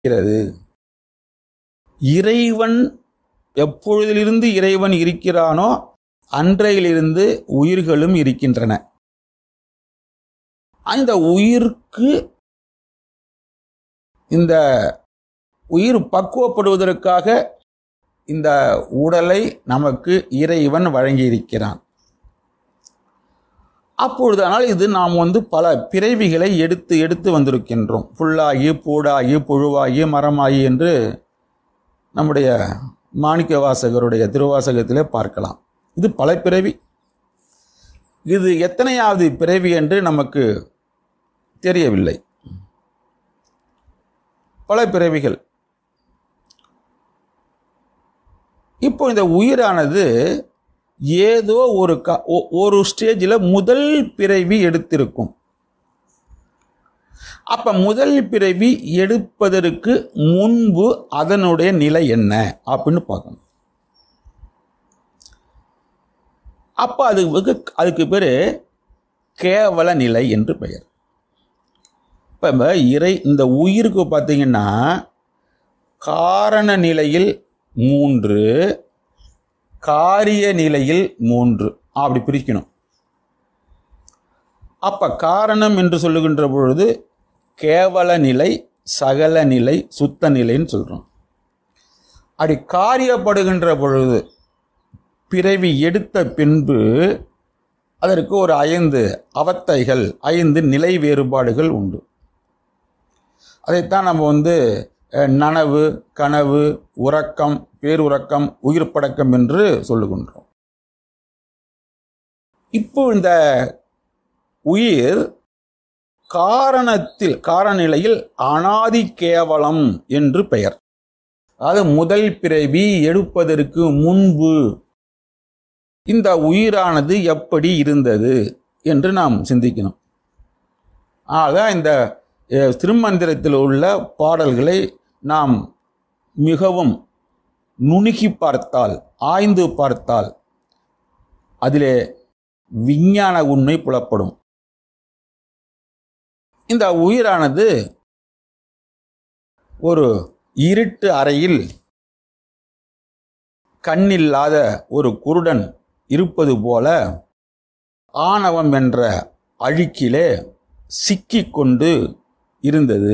இருக்கிறது இறைவன் எப்பொழுதிலிருந்து இறைவன் இருக்கிறானோ அன்றையிலிருந்து உயிர்களும் இருக்கின்றன அந்த உயிருக்கு இந்த உயிர் பக்குவப்படுவதற்காக இந்த உடலை நமக்கு இறைவன் வழங்கியிருக்கிறான் அப்பொழுதானால் இது நாம் வந்து பல பிறவிகளை எடுத்து எடுத்து வந்திருக்கின்றோம் புல்லாகி பூடாகி புழுவாகி மரமாகி என்று நம்முடைய மாணிக்க வாசகருடைய திருவாசகத்திலே பார்க்கலாம் இது பல பிறவி இது எத்தனையாவது பிறவி என்று நமக்கு தெரியவில்லை பல பிறவிகள் இப்போ இந்த உயிரானது ஏதோ ஒரு க ஒ- ஒரு ஸ்டேஜில் முதல் பிறவி எடுத்திருக்கும் அப்ப முதல் பிறவி எடுப்பதற்கு முன்பு அதனுடைய நிலை என்ன அப்படின்னு பார்க்கணும் அப்ப அதுக்கு அதுக்கு பேரு கேவல நிலை என்று பெயர் இப்ப இறை இந்த உயிருக்கு பார்த்தீங்கன்னா காரண நிலையில் மூன்று காரிய நிலையில் மூன்று அப்படி பிரிக்கணும் அப்ப காரணம் என்று சொல்லுகின்ற பொழுது கேவல நிலை சகல நிலை சுத்த நிலைன்னு சொல்றோம் அப்படி காரியப்படுகின்ற பொழுது பிறவி எடுத்த பின்பு அதற்கு ஒரு ஐந்து அவத்தைகள் ஐந்து நிலை வேறுபாடுகள் உண்டு அதைத்தான் நம்ம வந்து அஹ், நனவு கனவு உறக்கம் பேருறக்கம் உயிர் படக்கம் என்று சொல்லுகின்றோம் இப்போ இந்த உயிர் காரணத்தில் காரநிலையில் அனாதி கேவலம் என்று பெயர் அதாவது முதல் பிறவி எடுப்பதற்கு முன்பு இந்த உயிரானது எப்படி இருந்தது என்று நாம் சிந்திக்கணும் ஆக இந்த அஹ், திருமந்திரத்தில் உள்ள பாடல்களை நாம் மிகவும் நுணுகி பார்த்தால் ஆய்ந்து பார்த்தால் அதிலே விஞ்ஞான உண்மை புலப்படும் இந்த உயிரானது ஒரு இருட்டு அறையில் கண்ணில்லாத ஒரு குருடன் இருப்பது போல ஆணவம் என்ற அழுக்கிலே சிக்கிக்கொண்டு இருந்தது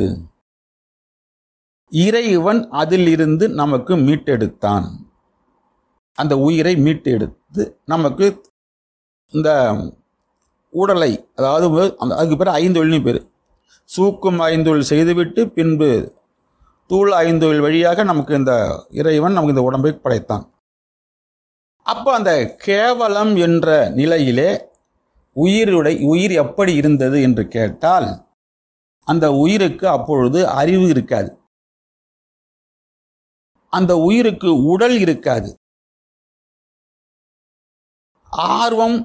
இறைவன் அதிலிருந்து நமக்கு மீட்டெடுத்தான் அந்த உயிரை மீட்டெடுத்து நமக்கு இந்த உடலை அதாவது அந்த அதுக்கு பேர் ஐந்தொழில்னு பேர் சூக்கும் ஐந்தொழில் செய்துவிட்டு பின்பு தூள் ஐந்தொழில் வழியாக நமக்கு இந்த இறைவன் நமக்கு இந்த உடம்பை படைத்தான் அப்போ அந்த கேவலம் என்ற நிலையிலே உயிருடை உயிர் எப்படி இருந்தது என்று கேட்டால் அந்த உயிருக்கு அப்பொழுது அறிவு இருக்காது அந்த உயிருக்கு உடல் இருக்காது ஆர்வம்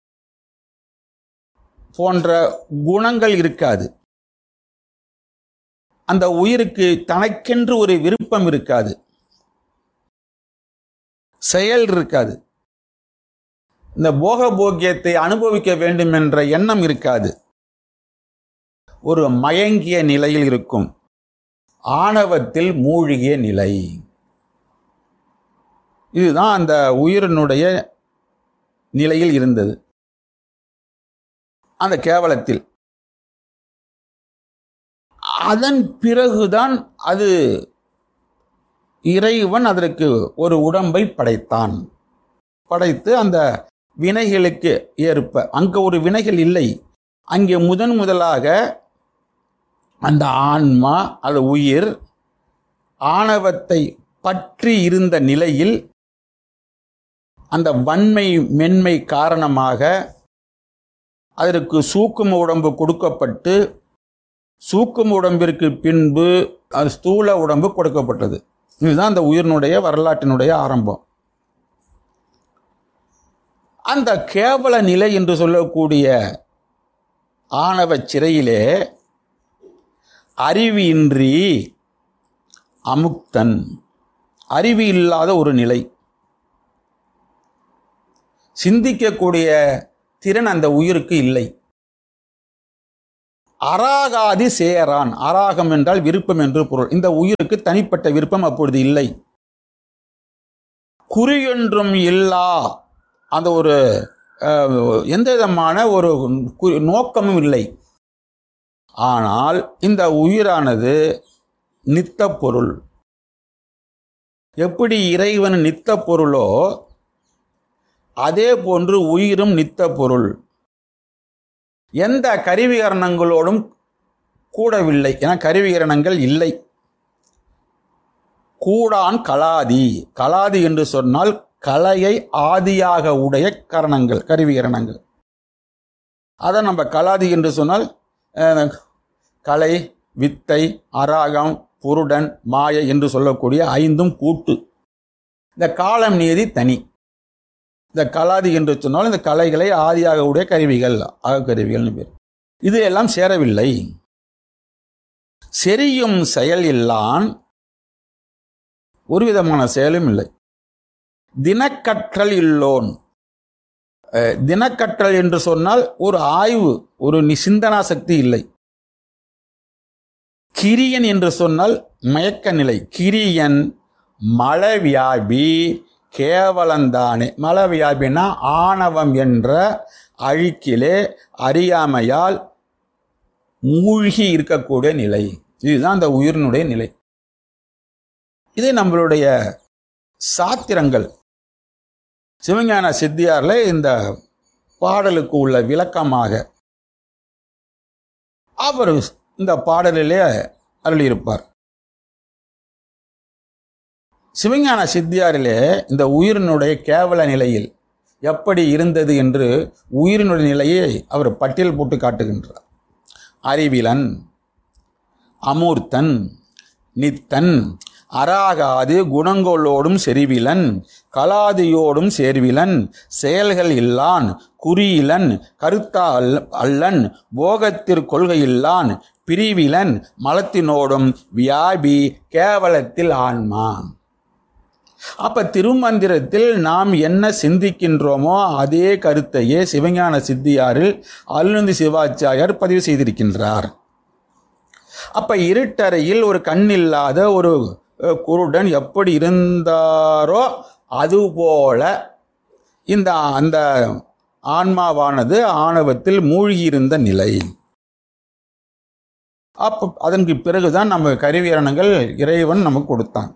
போன்ற குணங்கள் இருக்காது அந்த உயிருக்கு தனக்கென்று ஒரு விருப்பம் இருக்காது செயல் இருக்காது இந்த போக போக்கியத்தை அனுபவிக்க வேண்டும் என்ற எண்ணம் இருக்காது ஒரு மயங்கிய நிலையில் இருக்கும் ஆணவத்தில் மூழ்கிய நிலை இதுதான் அந்த உயிரினுடைய நிலையில் இருந்தது அந்த கேவலத்தில் அதன் பிறகுதான் அது இறைவன் அதற்கு ஒரு உடம்பை படைத்தான் படைத்து அந்த வினைகளுக்கு ஏற்ப அங்க ஒரு வினைகள் இல்லை அங்கே முதன் முதலாக அந்த ஆன்மா அது உயிர் ஆணவத்தை பற்றி இருந்த நிலையில் அந்த வன்மை மென்மை காரணமாக அதற்கு சூக்கும உடம்பு கொடுக்கப்பட்டு சூக்கும உடம்பிற்கு பின்பு அது ஸ்தூல உடம்பு கொடுக்கப்பட்டது இதுதான் அந்த உயிரினுடைய வரலாற்றினுடைய ஆரம்பம் அந்த கேவல நிலை என்று சொல்லக்கூடிய ஆணவ சிறையிலே அறிவின்றி அமுக்தன் அறிவு இல்லாத ஒரு நிலை சிந்திக்கக்கூடிய திறன் அந்த உயிருக்கு இல்லை அராகாதி சேரான் அராகம் என்றால் விருப்பம் என்று பொருள் இந்த உயிருக்கு தனிப்பட்ட விருப்பம் அப்பொழுது இல்லை குறியொன்றும் இல்லா அந்த ஒரு அஹ், எந்த விதமான ஒரு கு- நோக்கமும் இல்லை ஆனால் இந்த உயிரானது நித்த பொருள் எப்படி இறைவன் நித்த பொருளோ அதே போன்று உயிரும் நித்த பொருள் எந்த கருவிகரணங்களோடும் கூடவில்லை என கருவிகரணங்கள் இல்லை கூடான் கலாதி கலாதி என்று சொன்னால் கலையை ஆதியாக உடைய கரணங்கள் கருவிகரணங்கள் அதை நம்ம கலாதி என்று சொன்னால் அஹ், கலை வித்தை அராகம் புருடன் மாயை என்று சொல்லக்கூடிய ஐந்தும் கூட்டு இந்த காலம் நீதி தனி இந்த கலாதி என்று சொன்னால் இந்த கலைகளை ஆதியாக உடைய கருவிகள் அகக்கருவிகள்னு பேர் இது எல்லாம் சேரவில்லை செரியும் செயல் இல்லான் ஒரு விதமான செயலும் இல்லை தினக்கற்றல் இல்லோன் அஹ், தினக்கற்றல் என்று சொன்னால் ஒரு ஆய்வு ஒரு நி- சிந்தனா சக்தி இல்லை கிரியன் என்று சொன்னால் மயக்க நிலை கிரியன் மலவியாபி கேவலந்தானே மலவியாபினா ஆணவம் என்ற அழுக்கிலே அறியாமையால் மூழ்கி இருக்கக்கூடிய நிலை இதுதான் அந்த உயிரினுடைய நிலை இது நம்மளுடைய சாத்திரங்கள் சிவஞான சித்தியார்ல இந்த பாடலுக்கு உள்ள விளக்கமாக அவர் இந்த பாடலிலே அருளியிருப்பார் சிவஞான சித்தியாரிலே இந்த உயிரினுடைய கேவல நிலையில் எப்படி இருந்தது என்று உயிரினுடைய நிலையை அவர் பட்டியல் போட்டு காட்டுகின்றார் அறிவிலன் அமூர்த்தன் நித்தன் அராகாது குணங்களோடும் செறிவிலன் கலாதியோடும் சேர்விலன் செயல்கள் இல்லான் குறியிலன் கருத்தா அல்ல- அல்லன் போகத்திற் கொள்கையில்லான் பிரிவிலன் மலத்தினோடும் வியாபி கேவலத்தில் ஆன்மா அப்ப திருமந்திரத்தில் நாம் என்ன சிந்திக்கின்றோமோ அதே கருத்தையே சிவஞான சித்தியாரில் அருள்நந்தி சிவாச்சாரியார் பதிவு செய்திருக்கின்றார் அப்ப இருட்டறையில் ஒரு கண்ணில்லாத ஒரு அஹ், குருடன் எப்படி இருந்தாரோ அதுபோல இந்த அந்த ஆன்மாவானது ஆணவத்தில் மூழ்கியிருந்த நிலை அப்ப அதற்கு பிறகுதான் நம்ம கருவியரணங்கள் இறைவன் நமக்கு கொடுத்தான்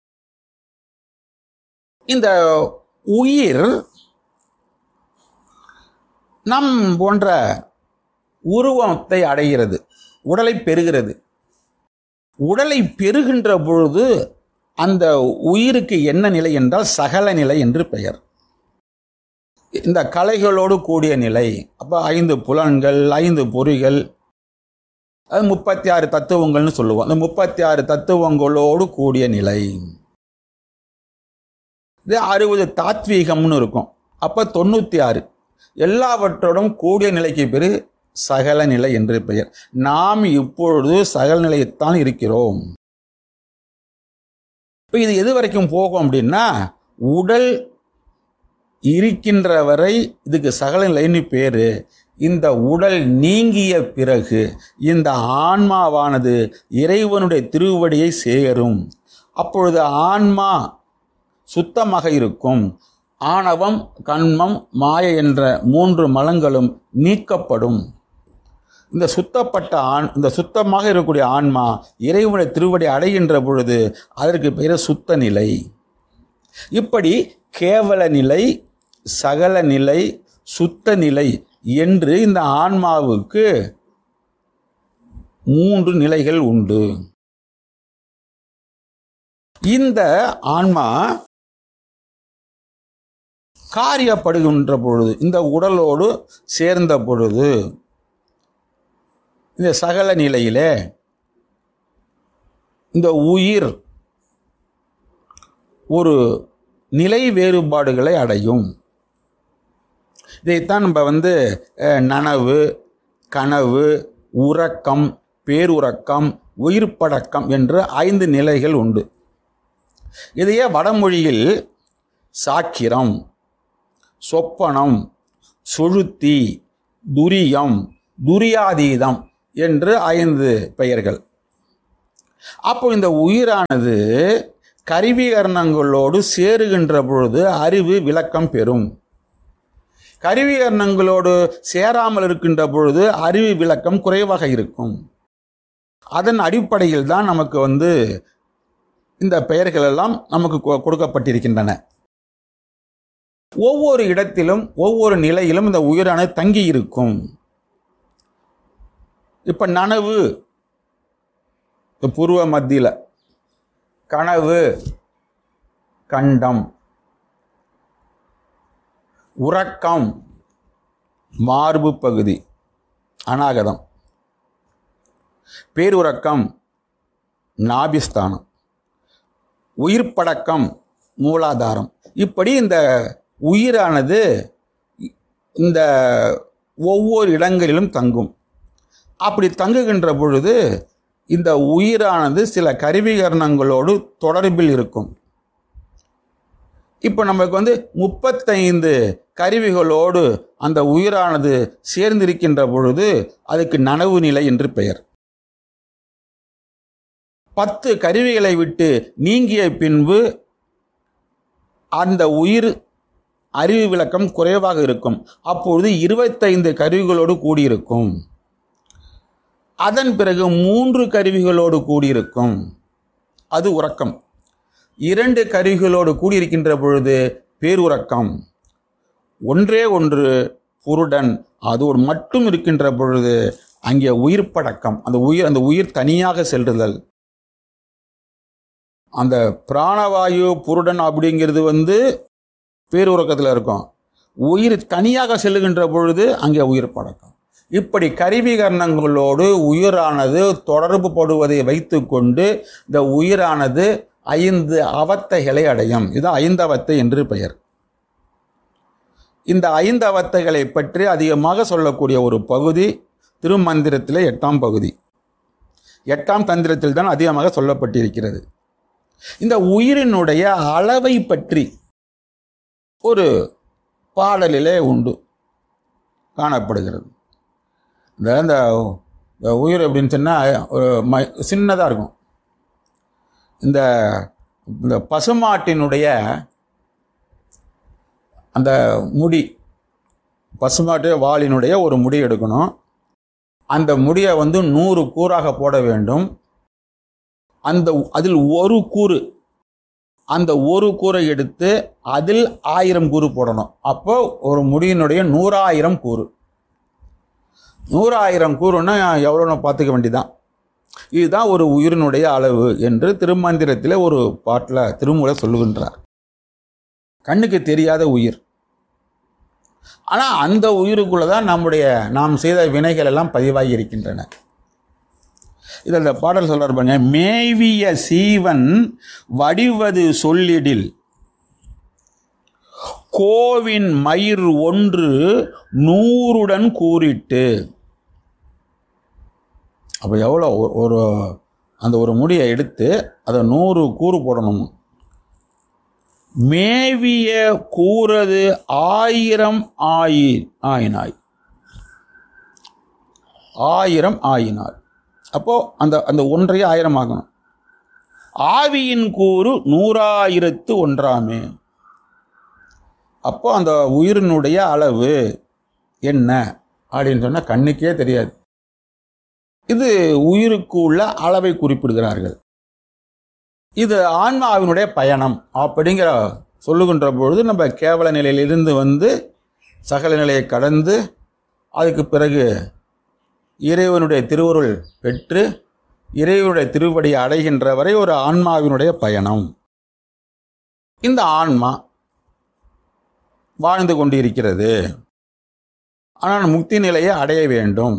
இந்த உயிர் நம் போன்ற உருவத்தை அடைகிறது உடலை பெறுகிறது உடலை பெறுகின்ற பொழுது அந்த உயிருக்கு என்ன நிலை என்றால் சகல நிலை என்று பெயர் இந்த கலைகளோடு கூடிய நிலை அப்போ ஐந்து புலன்கள் ஐந்து பொறிகள் அது முப்பத்தி ஆறு தத்துவங்கள்னு சொல்லுவோம் அந்த முப்பத்தி ஆறு தத்துவங்களோடு கூடிய நிலை இது அறுபது தாத்வீகம்னு இருக்கும் அப்போ தொண்ணூற்றி ஆறு எல்லாவற்றோடும் கூடிய நிலைக்கு பேர் சகல நிலை என்று பெயர் நாம் இப்பொழுது சகல நிலையத்தான் இருக்கிறோம் இப்போ இது எது வரைக்கும் போகும் அப்படின்னா உடல் இருக்கின்ற வரை இதுக்கு சகல நிலைன்னு பேரு இந்த உடல் நீங்கிய பிறகு இந்த ஆன்மாவானது இறைவனுடைய திருவடியை சேரும் அப்பொழுது ஆன்மா சுத்தமாக இருக்கும் ஆணவம் கண்மம் மாய என்ற மூன்று மலங்களும் நீக்கப்படும் இந்த சுத்தப்பட்ட ஆண் இந்த சுத்தமாக இருக்கக்கூடிய ஆன்மா இறைவனுடைய திருவடி அடைகின்ற பொழுது அதற்கு பெயர் சுத்த நிலை இப்படி கேவல நிலை சகல நிலை சுத்த நிலை என்று இந்த ஆன்மாவுக்கு மூன்று நிலைகள் உண்டு இந்த ஆன்மா காரியப்படுகின்ற பொழுது இந்த உடலோடு சேர்ந்த பொழுது இந்த சகல நிலையிலே இந்த உயிர் ஒரு நிலை வேறுபாடுகளை அடையும் இதைத்தான் நம்ம வந்து அஹ், நனவு கனவு உறக்கம் பேருறக்கம் உயிர்ப்படக்கம் என்ற ஐந்து நிலைகள் உண்டு இதையே வடமொழியில் சாக்கிரம் சொப்பனம் சுழுத்தி துரியம் துரியாதீதம் என்று ஐந்து பெயர்கள் அப்போ இந்த உயிரானது கருவிகரணங்களோடு சேருகின்ற பொழுது அறிவு விளக்கம் பெறும் கருவிகரணங்களோடு சேராமல் இருக்கின்ற பொழுது அறிவு விளக்கம் குறைவாக இருக்கும் அதன் அடிப்படையில் தான் நமக்கு வந்து இந்த பெயர்கள் எல்லாம் நமக்கு கொ- கொடுக்கப்பட்டிருக்கின்றன ஒவ்வொரு இடத்திலும் ஒவ்வொரு நிலையிலும் இந்த உயிரானது தங்கி இருக்கும் இப்ப நனவு இப்ப பூர்வ மத்தியில கனவு கண்டம் உறக்கம் மார்பு பகுதி அநாகதம் பேருறக்கம் நாபிஸ்தானம் உயிர்ப்படக்கம் மூலாதாரம் இப்படி இந்த உயிரானது இந்த ஒவ்வொரு இடங்களிலும் தங்கும் அப்படி தங்குகின்ற பொழுது இந்த உயிரானது சில கருவிகரணங்களோடு தொடர்பில் இருக்கும் இப்போ நமக்கு வந்து முப்பத்தைந்து கருவிகளோடு அந்த உயிரானது சேர்ந்திருக்கின்ற பொழுது அதுக்கு நனவு நிலை என்று பெயர் பத்து கருவிகளை விட்டு நீங்கிய பின்பு அந்த உயிர் அறிவு விளக்கம் குறைவாக இருக்கும் அப்பொழுது இருபத்தைந்து கருவிகளோடு கூடியிருக்கும் அதன் பிறகு மூன்று கருவிகளோடு கூடியிருக்கும் அது உறக்கம் இரண்டு கருவிகளோடு கூடியிருக்கின்ற பொழுது பேருறக்கம் ஒன்றே ஒன்று புருடன் அதோடு மட்டும் இருக்கின்ற பொழுது அங்கே உயிர் படக்கம் அந்த உயிர் அந்த உயிர் தனியாக செல்லுதல் அந்த பிராணவாயு புருடன் அப்படிங்கிறது வந்து பேருறக்கத்தில் இருக்கும் உயிர் தனியாக செல்லுகின்ற பொழுது அங்கே உயிர் படக்கம் இப்படி கருவிகரணங்களோடு உயிரானது தொடர்பு படுவதை வைத்துக்கொண்டு இந்த உயிரானது ஐந்து அவத்தைகளை அடையும் இது ஐந்தவத்தை என்று பெயர் இந்த ஐந்து அவத்தைகளை பற்றி அதிகமாக சொல்லக்கூடிய ஒரு பகுதி திருமந்திரத்திலே எட்டாம் பகுதி எட்டாம் தந்திரத்தில் தான் அதிகமாக சொல்லப்பட்டிருக்கிறது இந்த உயிரினுடைய அளவை பற்றி ஒரு பாடலிலே உண்டு காணப்படுகிறது இந்த இந்த இந்த உயிர் அப்படின்னு சொன்னால் ஒரு ம சின்னதாக இருக்கும் இந்த இந்த பசுமாட்டினுடைய அந்த முடி பசுமாட்டு வாளினுடைய ஒரு முடி எடுக்கணும் அந்த முடியை வந்து நூறு கூறாக போட வேண்டும் அந்த அதில் ஒரு கூறு அந்த ஒரு கூரை எடுத்து அதில் ஆயிரம் கூறு போடணும் அப்போ ஒரு முடியினுடைய நூறாயிரம் கூறு நூறாயிரம் கூறுன்னா எவ்வளோன்னு பார்த்துக்க வேண்டியதான் இதுதான் ஒரு உயிரினுடைய அளவு என்று திருமந்திரத்தில் ஒரு பாட்டில் திருமூல சொல்லுகின்றார் கண்ணுக்கு தெரியாத உயிர் ஆனால் அந்த உயிருக்குள்ள தான் நம்முடைய நாம் செய்த வினைகள் எல்லாம் பதிவாகி இருக்கின்றன இதில் இந்த பாடல் சொல்றார் பாருங்க மேவிய சீவன் வடிவது சொல்லிடில் கோவின் மயிர் ஒன்று நூறுடன் கூறிட்டு அப்போ எவ்வளோ ஒரு- ஒரு அந்த ஒரு முடியை எடுத்து அதை நூறு கூறு போடணும் மேவிய கூறது ஆயிரம் ஆயி ஆயினாய் ஆயிரம் ஆயினார் அப்போ அந்த அந்த ஒன்றையே ஆயிரம் ஆகணும் ஆவியின் கூறு நூறாயிரத்து ஒன்றாமே அப்போ அந்த உயிரினுடைய அளவு என்ன அப்படின்னு சொன்னால் கண்ணுக்கே தெரியாது இது உயிருக்கு உள்ள அளவை குறிப்பிடுகிறார்கள் இது ஆன்மாவினுடைய பயணம் அப்படிங்கிற சொல்லுகின்ற பொழுது நம்ம கேவல நிலையிலிருந்து வந்து சகல நிலையை கடந்து அதுக்கு பிறகு இறைவனுடைய திருவருள் பெற்று இறைவனுடைய திருவடியை அடைகின்ற வரை ஒரு ஆன்மாவினுடைய பயணம் இந்த ஆன்மா வாழ்ந்து கொண்டிருக்கிறது ஆனால் முக்தி நிலையை அடைய வேண்டும்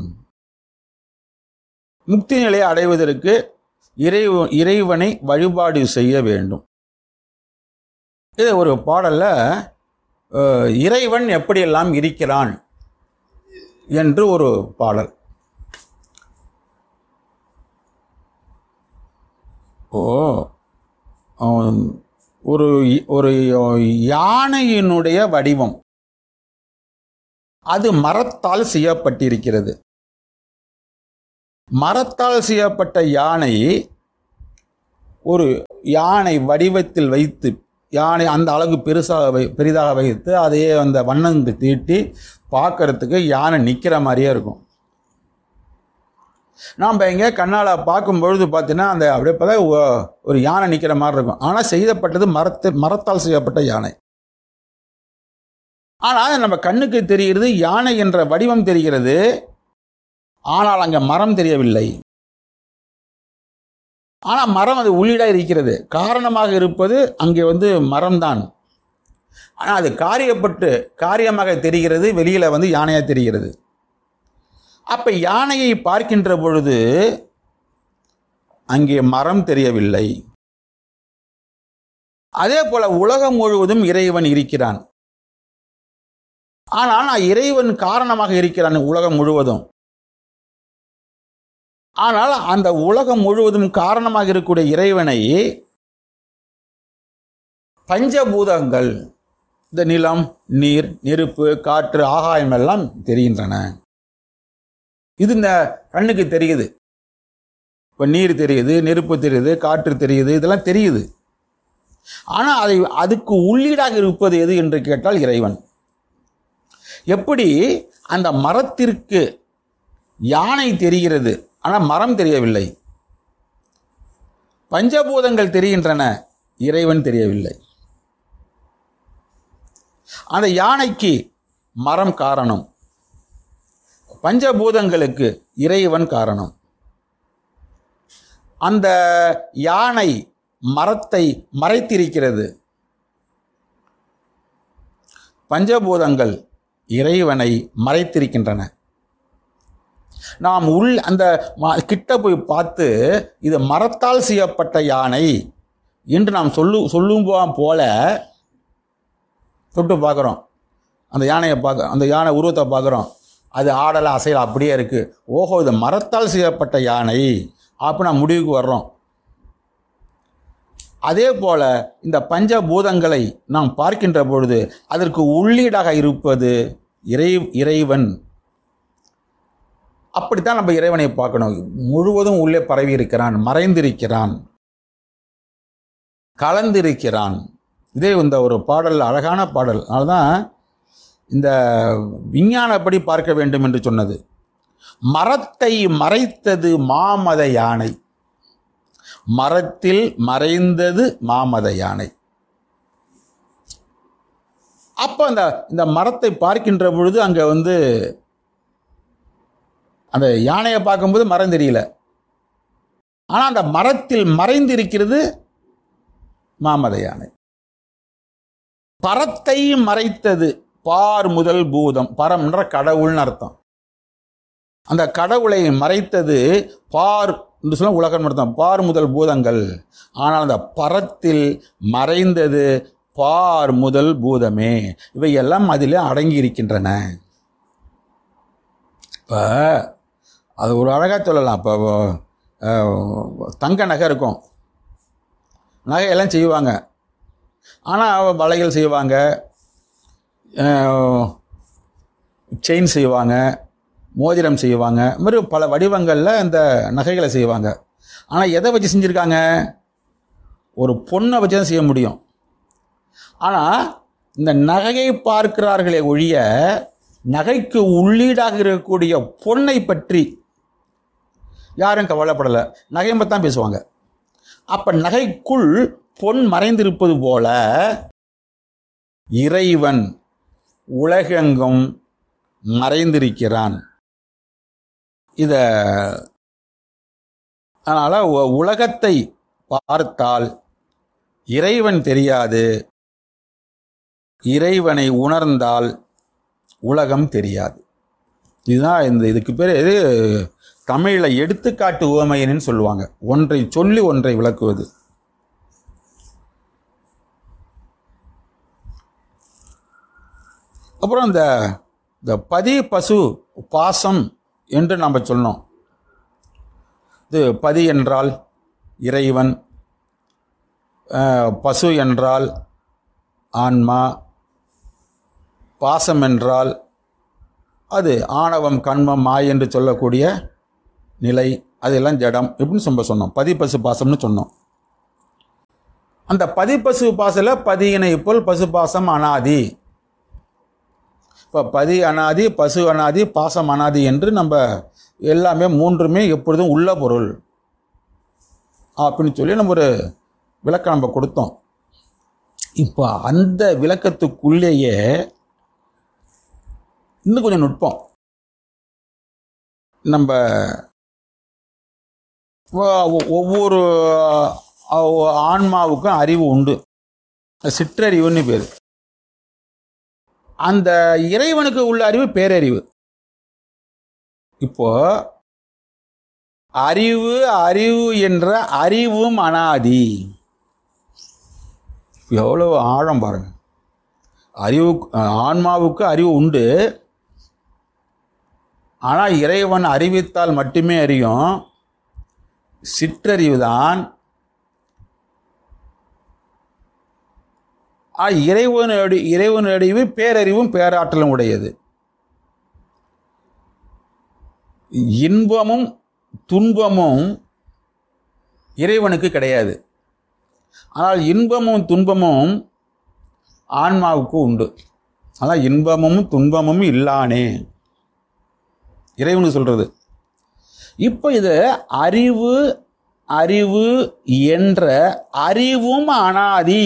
முக்தி நிலையை அடைவதற்கு இறைவ இறைவனை வழிபாடு செய்ய வேண்டும் இது ஒரு பாடல்ல அஹ், இறைவன் எப்படியெல்லாம் இருக்கிறான் என்று ஒரு பாடல் ஓ அவன் ஒரு ஒரு யானையினுடைய வடிவம் அது மரத்தால் செய்யப்பட்டிருக்கிறது மரத்தால் செய்யப்பட்ட யானை ஒரு யானை வடிவத்தில் வைத்து யானை அந்த அளவுக்கு பெருசாக வை பெரிதாக வைத்து அதையே அந்த வண்ணந்து தீட்டி பார்க்கறதுக்கு யானை நிற்கிற மாதிரியே இருக்கும் நாம் எங்கே கண்ணால் பார்க்கும் பொழுது பார்த்தீங்கன்னா அந்த அப்படியே பார்த்தா ஒ- ஒரு யானை நிற்கிற மாதிரி இருக்கும் ஆனால் செய்யப்பட்டது மரத்து மரத்தால் செய்யப்பட்ட யானை ஆனால் நம்ம கண்ணுக்கு தெரிகிறது யானை என்ற வடிவம் தெரிகிறது ஆனால் அங்கே மரம் தெரியவில்லை ஆனால் மரம் அது உள்ளீடாக இருக்கிறது காரணமாக இருப்பது அங்கே வந்து மரம்தான் ஆனால் அது காரியப்பட்டு காரியமாக தெரிகிறது வெளியில் வந்து யானையாக தெரிகிறது அப்போ யானையை பார்க்கின்ற பொழுது அங்கே மரம் தெரியவில்லை அதே போல உலகம் முழுவதும் இறைவன் இருக்கிறான் ஆனால் நான் இறைவன் காரணமாக இருக்கிறான் உலகம் முழுவதும் ஆனால் அந்த உலகம் முழுவதும் காரணமாக இருக்கக்கூடிய இறைவனை பஞ்சபூதங்கள் இந்த நிலம் நீர் நெருப்பு காற்று ஆகாயம் எல்லாம் தெரிகின்றன இது இந்த கண்ணுக்கு தெரியுது இப்போ நீர் தெரியுது நெருப்பு தெரியுது காற்று தெரியுது இதெல்லாம் தெரியுது ஆனால் அதை அதுக்கு உள்ளீடாக இருப்பது எது என்று கேட்டால் இறைவன் எப்படி அந்த மரத்திற்கு யானை தெரிகிறது ஆனால் மரம் தெரியவில்லை பஞ்சபூதங்கள் தெரிகின்றன இறைவன் தெரியவில்லை அந்த யானைக்கு மரம் காரணம் பஞ்சபூதங்களுக்கு இறைவன் காரணம் அந்த யானை மரத்தை மறைத்திருக்கிறது பஞ்சபூதங்கள் இறைவனை மறைத்திருக்கின்றன நாம் உள் அந்த ம- கிட்ட போய் பார்த்து இது மரத்தால் செய்யப்பட்ட யானை என்று நாம் சொல்லு சொல்லும் போ- போல தொட்டு பார்க்குறோம் அந்த யானையை பார்க்க அந்த யானை உருவத்தை பார்க்குறோம் அது ஆடலை அசையல அப்படியே இருக்குது ஓஹோ இது மரத்தால் செய்யப்பட்ட யானை அப்போ நான் முடிவுக்கு வர்றோம் அதே போல இந்த பஞ்சபூதங்களை நாம் பார்க்கின்ற பொழுது அதற்கு உள்ளீடாக இருப்பது இறை இறைவன் அப்படித்தான் நம்ம இறைவனை பார்க்கணும் முழுவதும் உள்ளே பரவி இருக்கிறான் மறைந்திருக்கிறான் கலந்திருக்கிறான் இதே இந்த ஒரு பாடல் அழகான பாடல் அதனால்தான் இந்த விஞ்ஞானப்படி பார்க்க வேண்டும் என்று சொன்னது மரத்தை மறைத்தது மாமத யானை மரத்தில் மறைந்தது மாமத யானை அப்போ அந்த இந்த மரத்தை பார்க்கின்ற பொழுது அங்கே வந்து அந்த யானையை பார்க்கும்போது மரம் தெரியல ஆனால் அந்த மரத்தில் மறைந்திருக்கிறது மாமத யானை பரத்தை மறைத்தது பார் முதல் பூதம் பரம்ன்ற கடவுள்னு அர்த்தம் அந்த கடவுளை மறைத்தது பார் என்று சொல்ல உலகம் அர்த்தம் பார் முதல் பூதங்கள் ஆனால் அந்த பரத்தில் மறைந்தது பார் முதல் பூதமே இவையெல்லாம் அதிலே அடங்கி இருக்கின்றன இப்போ அது ஒரு அழகாக சொல்லலாம் இப்போ அஹ், தங்க நகை இருக்கும் நகையெல்லாம் செய்வாங்க ஆனால் வளையல் செய்வாங்க செயின் செய்வாங்க மோதிரம் செய்வாங்க இது மாதிரி பல வடிவங்களில் இந்த நகைகளை செய்வாங்க ஆனால் எதை வச்சு செஞ்சுருக்காங்க ஒரு பொண்ணை வச்சு தான் செய்ய முடியும் ஆனால் இந்த நகையை பார்க்கிறார்களே ஒழிய நகைக்கு உள்ளீடாக இருக்கக்கூடிய பொண்ணை பற்றி யாரும் கவலைப்படலை நகையை பற்றி தான் பேசுவாங்க அப்போ நகைக்குள் பொன் மறைந்திருப்பது போல இறைவன் உலகெங்கும் மறைந்திருக்கிறான் இத அதனால் உலகத்தை பார்த்தால் இறைவன் தெரியாது இறைவனை உணர்ந்தால் உலகம் தெரியாது இதுதான் இந்த இதுக்கு பேர் இது தமிழில் எடுத்துக்காட்டு உவமையன்னு சொல்லுவாங்க ஒன்றை சொல்லி ஒன்றை விளக்குவது அப்புறம் இந்த இந்த பதி பசு பாசம் என்று நம்ம சொன்னோம் இது பதி என்றால் இறைவன் அஹ், பசு என்றால் ஆன்மா பாசம் என்றால் அது ஆணவம் கண்மம் மாய் என்று சொல்லக்கூடிய நிலை அதெல்லாம் ஜடம் எப்படின்னு நம்ம சொன்னோம் பதி பசு பாசம்னு சொன்னோம் அந்த பதி பசு பாசல பதியினை போல் பசு பாசம் அனாதி இப்போ பதி அனாதி பசு அனாதி பாசம் அனாதி என்று நம்ம எல்லாமே மூன்றுமே எப்பொழுதும் உள்ள பொருள் அப்படின்னு சொல்லி நம்ம ஒரு விளக்கம் நம்ம கொடுத்தோம் இப்போ அந்த விளக்கத்துக்குள்ளேயே இன்னும் கொஞ்சம் நுட்பம் நம்ம ஒ- ஒவ்வொரு அஹ், ஆன்மாவுக்கும் அறிவு உண்டு சிற்றறிவுன்னு பேர் அந்த இறைவனுக்கு உள்ள அறிவு பேரறிவு இப்போ அறிவு அறிவு என்ற அறிவும் அனாதி எவ்வளவு ஆழம் பாருங்க அறிவு ஆன்மாவுக்கு அறிவு உண்டு ஆனால் இறைவன் அறிவித்தால் மட்டுமே அறியும் சிற்றறிவுதான் ஆ, இறைவனுடைய இறைவனுடைய பேரறிவும் பேராற்றலும் உடையது இன்பமும் துன்பமும் இறைவனுக்கு கிடையாது ஆனால் இன்பமும் துன்பமும் ஆன்மாவுக்கு உண்டு ஆனால் இன்பமும் துன்பமும் இல்லானே இறைவனு சொல்றது இப்போ இது அறிவு அறிவு என்ற அறிவும் அனாதி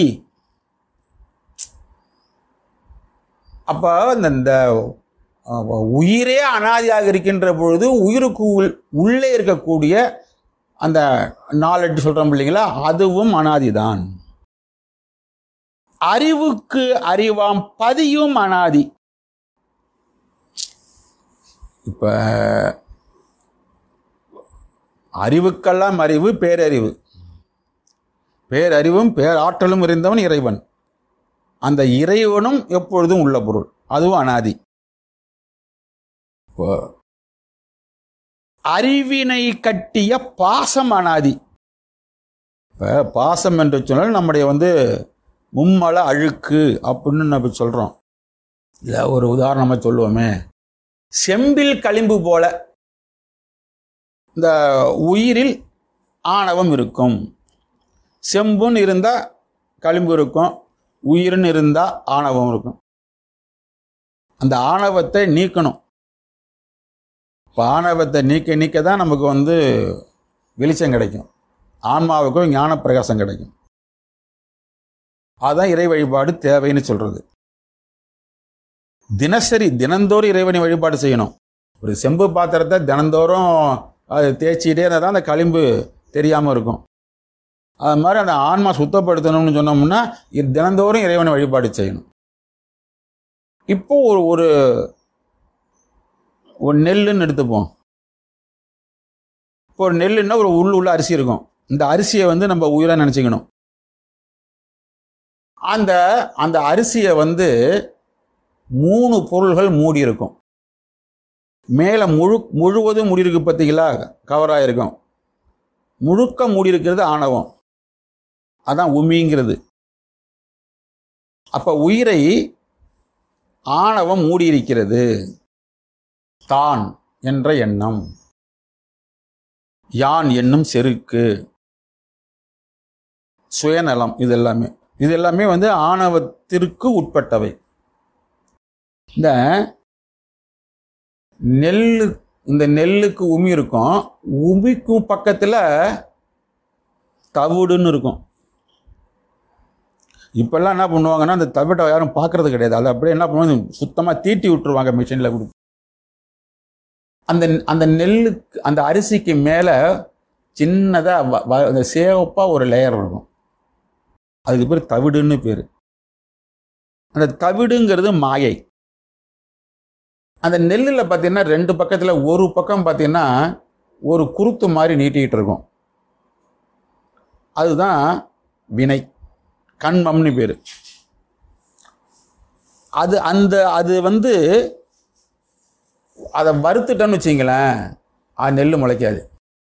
அப்போ இந்த இந்த அஹ், உயிரே அனாதியாக இருக்கின்ற பொழுது உயிருக்கு உள்- உள்ளே இருக்கக்கூடிய அந்த நாலெட்டு சொல்றோம் இல்லைங்களா அதுவும் அனாதிதான் அறிவுக்கு அறிவாம் பதியும் அனாதி இப்ப அறிவுக்கெல்லாம் அறிவு பேரறிவு பேரறிவும் பேராற்றலும் இருந்தவன் இறைவன் அந்த இறைவனும் எப்பொழுதும் உள்ள பொருள் அதுவும் அனாதி இப்போ அறிவினை கட்டிய பாசம் அனாதி இப்போ பாசம் என்று சொன்னால் நம்முடைய வந்து மும்மல அழுக்கு அப்படின்னு நம்ம சொல்கிறோம் இதை ஒரு உதாரணமாக சொல்லுவோமே செம்பில் களிம்பு போல இந்த உயிரில் ஆணவம் இருக்கும் செம்புன்னு இருந்தால் களிம்பு இருக்கும் உயிர்னு இருந்தால் ஆணவம் இருக்கும் அந்த ஆணவத்தை நீக்கணும் இப்போ ஆணவத்தை நீக்க நீக்க தான் நமக்கு வந்து வெளிச்சம் கிடைக்கும் ஆன்மாவுக்கும் ஞான பிரகாசம் கிடைக்கும் அதான் இறை வழிபாடு தேவைன்னு சொல்றது தினசரி தினந்தோறும் இறைவனை வழிபாடு செய்யணும் ஒரு செம்பு பாத்திரத்தை தினந்தோறும் அது தேய்ச்சிக்கிட்டே இருந்தால் தான் அந்த களிம்பு தெரியாமல் இருக்கும் அது மாதிரி அந்த ஆன்மா சுத்தப்படுத்தணும்னு சொன்னோம்னா இது தினந்தோறும் இறைவனை வழிபாடு செய்யணும் இப்போ ஒரு ஒரு ஒரு நெல்லுன்னு எடுத்துப்போம் இப்போ ஒரு நெல்லுன்னா ஒரு உள்ள உள்ள அரிசி இருக்கும் இந்த அரிசியை வந்து நம்ம உயிராக நினச்சிக்கணும் அந்த அந்த அரிசியை வந்து மூணு பொருள்கள் மூடி இருக்கும் மேலே முழு முழுவதும் மூடி இருக்கு பார்த்தீங்களா கவராக இருக்கும் முழுக்க மூடி இருக்கிறது ஆணவம் அதான் உமிங்கிறது அப்ப உயிரை ஆணவம் மூடி இருக்கிறது தான் என்ற எண்ணம் யான் என்னும் செருக்கு சுயநலம் இது எல்லாமே இது எல்லாமே வந்து ஆணவத்திற்கு உட்பட்டவை இந்த நெல்லு இந்த நெல்லுக்கு உமி இருக்கும் உமிக்கும் பக்கத்தில் தவிடுன்னு இருக்கும் இப்பெல்லாம் என்ன பண்ணுவாங்கன்னா அந்த தவிட்டை யாரும் பார்க்கறது கிடையாது அதை அப்படியே என்ன பண்ணுவாங்க சுத்தமாக தீட்டி விட்டுருவாங்க மிஷினில் கொடுத்து அந்த அந்த நெல்லுக்கு அந்த அரிசிக்கு மேலே சின்னதாக அந்த சேவப்பாக ஒரு லேயர் இருக்கும் அதுக்கு பேர் தவிடுன்னு பேர் அந்த தவிடுங்கிறது மாயை அந்த நெல்லில் பார்த்தீங்கன்னா ரெண்டு பக்கத்தில் ஒரு பக்கம் பார்த்தீங்கன்னா ஒரு குருத்து மாதிரி நீட்டிக்கிட்டு இருக்கும் அதுதான் வினை கண்மம்னு பேர் அது அந்த அது வந்து அதை வறுத்துட்டோன்னு வச்சிங்களேன் அது நெல் முளைக்காது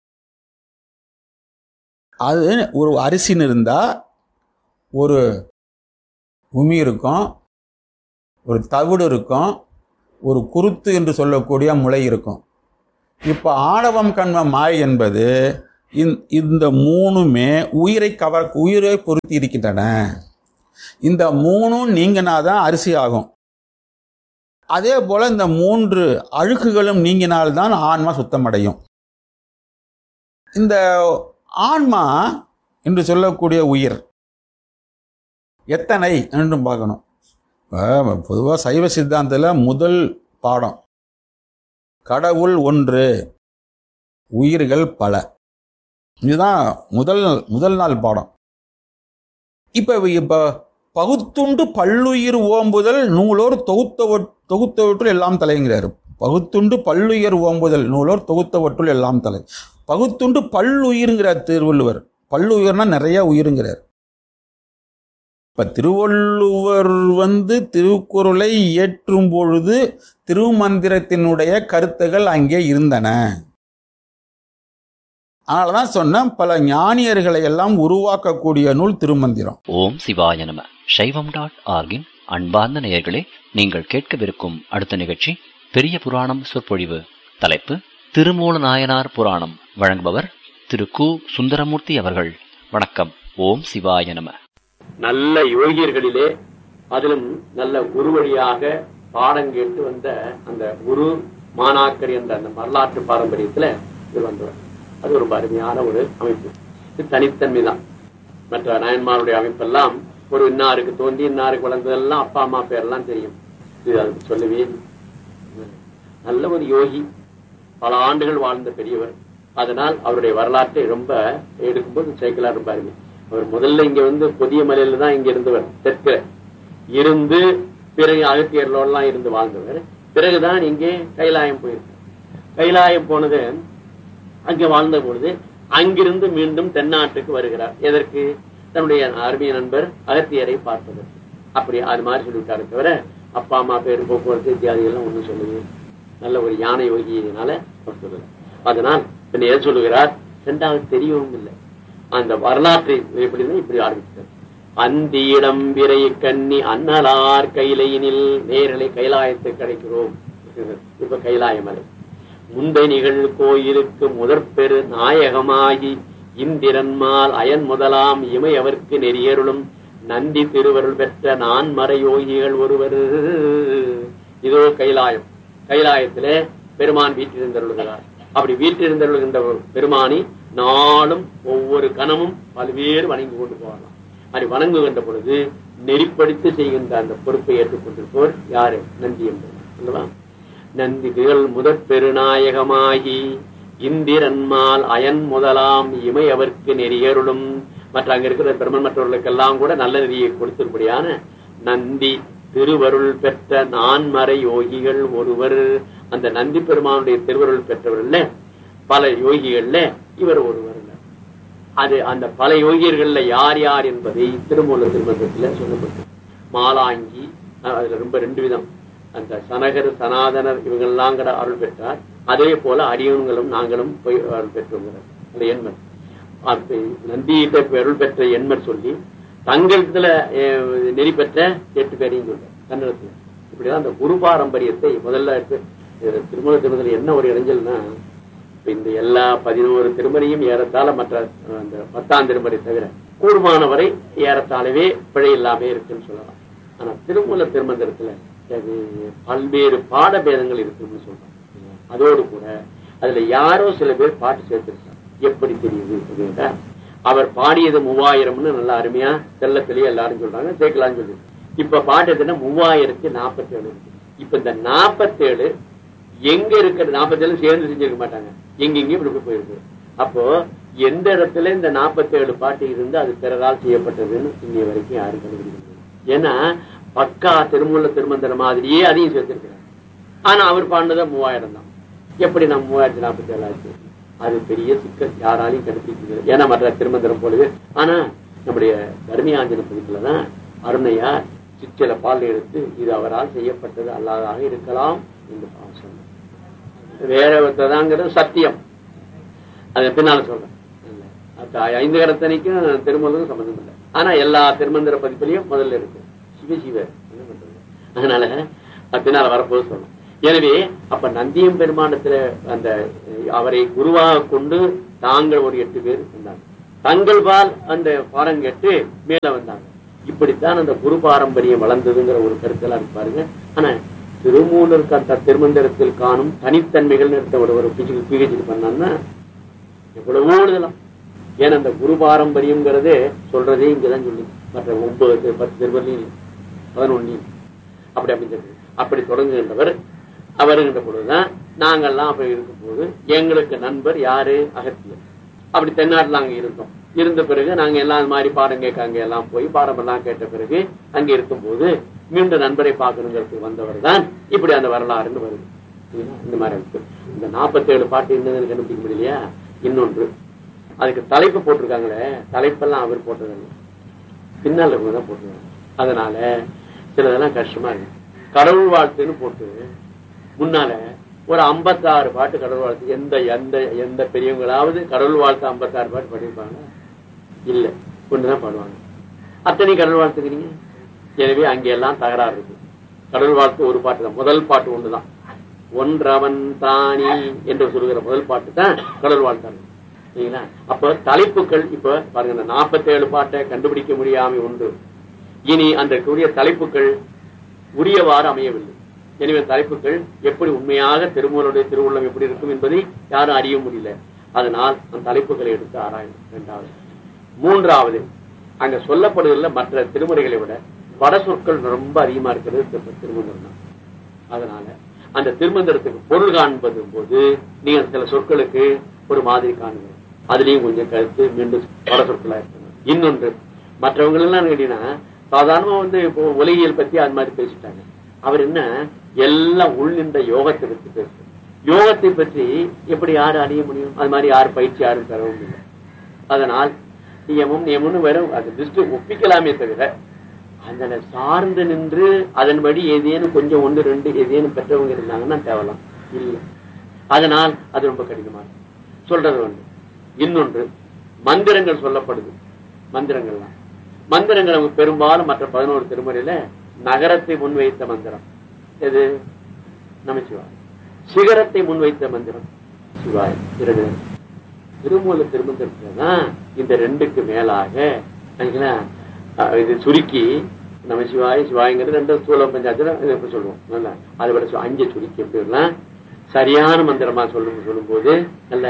அது ஒரு அரிசின்னு இருந்தால் ஒரு உமி இருக்கும் ஒரு தவிடு இருக்கும் ஒரு குருத்து என்று சொல்லக்கூடிய முளை இருக்கும் இப்போ ஆணவம் கண்மம் மாய் என்பது இந்த- இந்த மூணுமே உயிரை கவர் உயிரை பொருத்தி இருக்கின்றன இந்த மூணும் நீங்கினாதான் அரிசி ஆகும் அதே போல இந்த மூன்று அழுக்குகளும் நீங்கினால்தான் ஆன்மா சுத்தமடையும் இந்த ஆன்மா என்று சொல்லக்கூடிய உயிர் எத்தனை என்று பார்க்கணும் பொதுவாக சைவ சித்தாந்தத்தில் முதல் பாடம் கடவுள் ஒன்று உயிர்கள் பல இதுதான் முதல் முதல் நாள் பாடம் இப்போ இப்போ பகுத்துண்டு பல்லுயிர் ஓம்புதல் நூலோர் தொகுத்தவற் தொகுத்தவற்றுள் எல்லாம் தலைங்கிறார் பகுத்துண்டு பல்லுயிர் ஓம்புதல் நூலோர் தொகுத்தவற்றுள் எல்லாம் தலை பகுத்துண்டு பல்லுயிர்ங்கிறார் திருவள்ளுவர் பல்லுயிர்னா நிறைய உயிருங்கிறார் இப்ப திருவள்ளுவர் வந்து திருக்குறளை இயற்றும் பொழுது திருமந்திரத்தினுடைய கருத்துகள் அங்கே இருந்தன அதனாலதான் சொன்னேன் பல ஞானியர்களை எல்லாம் உருவாக்கக்கூடிய நூல் திருமந்திரம் ஓம் சிவாய நம சைவம் டாட் ஆர்கின் அன்பார்ந்த நேயர்களே நீங்கள் கேட்கவிருக்கும் அடுத்த நிகழ்ச்சி பெரிய புராணம் சொற்பொழிவு தலைப்பு திருமூல நாயனார் புராணம் வழங்குபவர் திரு கு சுந்தரமூர்த்தி அவர்கள் வணக்கம் ஓம் சிவாய நம நல்ல யோகியர்களிலே அதிலும் நல்ல குரு வழியாக பாடம் கேட்டு வந்த அந்த குரு மாணாக்கர் என்ற அந்த வரலாற்று பாரம்பரியத்துல இது வந்தவர் அது ரொம்ப அருமையான ஒரு அமைப்பு இது தனித்தன்மை தான் மற்ற நாயன்மாருடைய அமைப்பெல்லாம் ஒரு இன்னாருக்கு தோன்றி இன்னாருக்கு வளர்ந்ததெல்லாம் அப்பா அம்மா பேரெல்லாம் தெரியும் இது அதுக்கு சொல்லவே இல்லை. நல்ல ஒரு யோகி பல ஆண்டுகள் வாழ்ந்த பெரியவர் அதனால் அவருடைய வரலாற்றை ரொம்ப எடுக்கும்போது சைக்கிளா ரொம்ப அருமை அவர் முதல்ல இங்க வந்து புதிய மலையில தான் இங்க இருந்தவர் தெற்க இருந்து பிறகு அகத்தியர்களோடலாம் இருந்து வாழ்ந்தவர் பிறகுதான் இங்கே கைலாயம் போயிருக்கார் கைலாயம் போனது அங்க வாழ்ந்த பொழுது அங்கிருந்து மீண்டும் தென்னாட்டுக்கு வருகிறார் எதற்கு தன்னுடைய அருமைய நண்பர் அகத்தியரை பார்ப்பதற்கு அப்படி அது மாதிரி சொல்லிவிட்டாரு தவிர அப்பா அம்மா பேர் போக்குவரத்து இத்தியாதி எல்லாம் ஒண்ணும் சொல்லவே நல்ல ஒரு யானை யோகியினால அவர் சொல்லல அதனால் பின்ன எதை சொல்லுகிறார் ரெண்டாவது தெரியவும் இல்லை அந்த வரலாற்றை எப்படின்னா இப்படி ஆரம்பித்தார் அந்தியிடம் விரை கண்ணி அன்னலார் கைலையினில் நேரலை கைலாயத்தை கிடைக்கிறோம் இப்ப கைலாய மலை முந்தை நிகழ் கோயிலுக்கு முதற்பெரு நாயகமாகி இந்திரன்மால் அயன் முதலாம் இமை அவர்க்கு நெறியருளும் நந்தி திருவருள் பெற்ற நான்மறை யோகிகள் ஒருவர் இதோ கைலாயம் கைலாயத்திலே பெருமான் வீற்றிருந்தருளுகிறார் அப்படி வீற்றிருந்தருளுகின்ற ஒரு பெருமானி நாளும் ஒவ்வொரு கணமும் பல்வேறு வணங்கி கொண்டு போகலாம் அப்படி வணங்குகின்ற பொழுது நெறிப்படுத்தி செய்கின்ற அந்த பொறுப்பை ஏற்றுக்கொண்டிருப்பவர் யாரு நந்தி என்பவர் அல்லவா நந்தி திகழ் முதற் பெருநாயகமாகி இந்திரன்மால் அயன் முதலாம் இமை அவர்க்கு நெறியருளும் மற்ற அங்க இருக்கிற பெருமன் மற்றவர்களுக்கெல்லாம் கூட நல்ல நெறியை கொடுத்திருப்படியான நந்தி திருவருள் பெற்ற நான்மறை யோகிகள் ஒருவர் அந்த நந்தி பெருமானுடைய திருவருள் பெற்றவர்கள்ல பல யோகிகள்ல இவர் ஒருவர் அது அந்த பல யோகியர்கள்ல யார் யார் என்பதை திருமூல திருமணத்துல சொல்லப்பட்டு மாலாங்கி அஹ் அதுல ரொம்ப ரெண்டு விதம் அந்த சனகர் சனாதனர் இவங்கெல்லாம் கூட அருள் பெற்றார் அதே போல அடியவங்களும் நாங்களும் போய் அருள் பெற்றோங்கிறார் அந்த எண்மர் அப்ப நந்தியிட்ட அருள் பெற்ற எண்மர் சொல்லி தங்களிடத்துல அஹ், நெறி பெற்ற எட்டு பேரையும் சொல்ற கன்னடத்துல இப்படிதான் அந்த குரு பாரம்பரியத்தை முதல்ல எடுத்து இது திருமண திருமணத்தில் என்ன ஒரு இடைஞ்சல்னா இப்ப இந்த எல்லா பதினோரு திருமறையும் ஏறத்தாழ மற்ற அஹ், அந்த பத்தாம் திருமறை தவிர கூடுமானவரை ஏறத்தாழவே பிழை இல்லாம இருக்குன்னு சொல்லலாம் ஆனா திருமூல திருமந்திரத்துல அது பல்வேறு பாட பேதங்கள் இருக்குன்னு சொல்றாங்க அதோடு கூட அதுல யாரோ சில பேர் பாட்டு சேர்த்திருக்காங்க எப்படி தெரியுது அப்படின்னா அவர் பாடியது மூவாயிரம்னு நல்லா அருமையா தெல்ல தெளிய எல்லாரும் சொல்றாங்க சேர்க்கலாம்னு சொல்லி இப்ப பாட்டு எதுன்னா மூவாயிரத்தி நாற்பத்தி ஏழு இருக்கு இப்ப இந்த நாற்பத்தேழு எங்க இருக்கிற நாற்பத்தேழு சேர்ந்து செஞ்சிருக்க மாட்டாங்க எங்கெங்கயும் இப்படி போய் போயிருக்கு அப்போ எந்த இடத்துல இந்த நாற்பத்தேழு பாட்டு இருந்து அது பிறரால் செய்யப்பட்டதுன்னு இன்னைய வரைக்கும் யாரும் கண்டுபிடிக்கிறது ஏன்னா பக்கா திருமூல திருமந்திர மாதிரியே அதையும் சேர்த்திருக்கிறார் ஆனா அவர் பாடினது மூவாயிரம் தான் எப்படி நம்ம மூவாயிரத்தி நாற்பத்தி ஏழு ஆச்சு அது பெரிய சிக்கல் யாராலையும் கண்டுபிடிக்கிறது ஏன்னா மற்ற திருமந்திரம் போலவே ஆனா நம்முடைய தர்மியாஞ்சன பதிப்புலதான் அருணையார் சிற்றில பால் எடுத்து இது அவரால் செய்யப்பட்டது அல்லாதாக இருக்கலாம் என்று சொன்னார் வேற ஒருத்ததாங்கிறது சத்தியம் அது பின்னால சொல்றேன் இல்ல. அப்ப ஐந்து கடத்தனைக்கும் திருமந்திரம் சம்பந்தம் இல்லை ஆனா எல்லா திருமந்திர பதிப்புலயும் முதல்ல இருக்கு சிவ சிவ என்ன பண்றது அதனால அது பின்னால வரப்போது சொல்லணும் எனவே அப்ப நந்தியம் பெருமானத்துல அந்த அஹ், அவரை குருவாக கொண்டு தாங்கள் ஒரு எட்டு பேர் வந்தாங்க தங்கள் பால் அந்த பாடம் கேட்டு மேல வந்தாங்க இப்படித்தான் அந்த குரு பாரம்பரியம் வளர்ந்ததுங்கிற ஒரு கருத்தெல்லாம் இருக்கு பாருங்க ஆனா திருமூலர் அந்த திருமந்திரத்தில் காணும் தனித்தன்மைகள் நிறுத்த ஒரு ஒரு பிஹெச்டி பண்ணான்னா எவ்வளவோ எழுதலாம் ஏன்னா அந்த குரு பாரம்பரியம்ங்கிறது சொல்றதே இங்கதான் சொல்லி மற்ற ஒன்பது பத்து திருவள்ளியும் இல்லை பதினொன்னு அப்படி அமைஞ்சது அப்படி தொடங்குகின்றவர் அவருகின்ற பொழுதுதான் நாங்கெல்லாம் அப்படி இருக்கும் போது எங்களுக்கு நண்பர் யாரு அகத்தியர் அப்படி தென்னாட்டுல அங்க இருந்தோம் இருந்த பிறகு நாங்க எல்லாம் இந்த மாதிரி பாடம் கேட்க அங்க எல்லாம் போய் பாடம் எல்லாம் கேட்ட பிறகு அங்க இருக்கும்போது மீண்டும் நண்பரை பார்க்கணுங்கிறதுக்கு வந்தவர் தான் இப்படி அந்த வரலாறுன்னு வருது சரிங்களா? இந்த மாதிரி இருக்கு இந்த நாற்பத்தேழு பாட்டு என்னதுன்னு கண்டுபிடிக்க முடியலையா இன்னொன்று அதுக்கு தலைப்பு போட்டிருக்காங்களே தலைப்பெல்லாம் அவர் போட்டதில்லை பின்னால் தான் போட்டுருக்காங்க அதனால சிலதெல்லாம் கஷ்டமா இருக்கு கடவுள் வாழ்த்துன்னு போட்டு முன்னால ஒரு 56 பாட்டு கடவுள் வாழ்த்து எந்த எந்த எந்த பெரியவங்களாவது கடவுள் வாழ்த்து 56 பாட்டு படிப்பாங்க இல்ல ஒண்ணுதான் பாடுவாங்க அத்தனை கடவுள் வாழ்த்துக்கிறீங்க எனவே அங்கெல்லாம் தகராறு இருக்கு கடவுள் வாழ்த்து ஒரு பாட்டு தான் முதல் பாட்டு ஒண்ணுதான் ஒன்றவன் தானி என்று சொல்லுகிற முதல் பாட்டு தான் கடவுள் வாழ்த்தாங்க சரிங்களா அப்ப தலைப்புகள் இப்ப பாருங்க இந்த 47 பாட்டை கண்டுபிடிக்க முடியாம உண்டு இனி அந்த கூடிய தலைப்புகள் உரியவாறு அமையவில்லை எனவே தலைப்புகள் எப்படி உண்மையாக திருமூலருடைய திருவுள்ளம் எப்படி இருக்கும் என்பதை யாரும் அறிய முடியல அதனால் அந்த தலைப்புகளை எடுத்து ஆராயணும் இரண்டாவது மூன்றாவது அங்க சொல்லப்படுவதில் மற்ற திருமுறைகளை விட வட சொற்கள் ரொம்ப அதிகமா இருக்கிறது திரு- திருமந்திரம் தான் அதனால அந்த திருமந்திரத்துக்கு பொருள் காண்பது போது நீங்க சில சொற்களுக்கு ஒரு மாதிரி காணுங்க அதுலயும் கொஞ்சம் கருத்து மீண்டும் பட சொற்களா இருக்கணும் இன்னொன்று மற்றவங்க எல்லாம் கேட்டீங்கன்னா சாதாரணமா வந்து இப்போ ஒலியியல் பத்தி அது மாதிரி பேசிட்டாங்க அவர் என்ன எல்லாம் உள் நின்ற யோகத்தை பத்தி பேசுறாரு யோகத்தை பற்றி எப்படி யாரு அறிய முடியும் அது மாதிரி யார் பயிற்சி யாரும் தரவும் இல்லை அதனால் நியமம் நியமம்னு வரும் அது திருஷ்டி ஒப்பிக்கலாமே தவிர அதனை சார்ந்து நின்று அதன்படி ஏதேனும் கொஞ்சம் ஒன்று ரெண்டு ஏதேனும் பெற்றவங்க இருந்தாங்கன்னா தேவலாம் இல்லை அதனால் அது ரொம்ப கடினமா இருக்கு. சொல்றது ஒன்று இன்னொன்று மந்திரங்கள் சொல்லப்படுது மந்திரங்கள்லாம் மந்திரங்கள் அவங்க பெரும்பாலும் மற்ற பதினோரு திருமுறையில நகரத்தை முன்வைத்த மந்திரம் எது நமச்சிவாய் சிகரத்தை முன்வைத்த மந்திரம் சிவாய் இரண்டு திருமூல திருமந்திரத்துல தான் இந்த ரெண்டுக்கு மேலாக சரிங்களா? அஹ் இது சுருக்கி நம்ம சிவாய் சிவாயங்கிறது ரெண்டு ஸ்தூல பஞ்சாயத்துல இது எப்படி சொல்லுவோம் நல்லா அதை விட சு- அஞ்சு சுருக்கி எப்படி எல்லாம் சரியான மந்திரமா சொல்லும் சொல்லும் போது நல்ல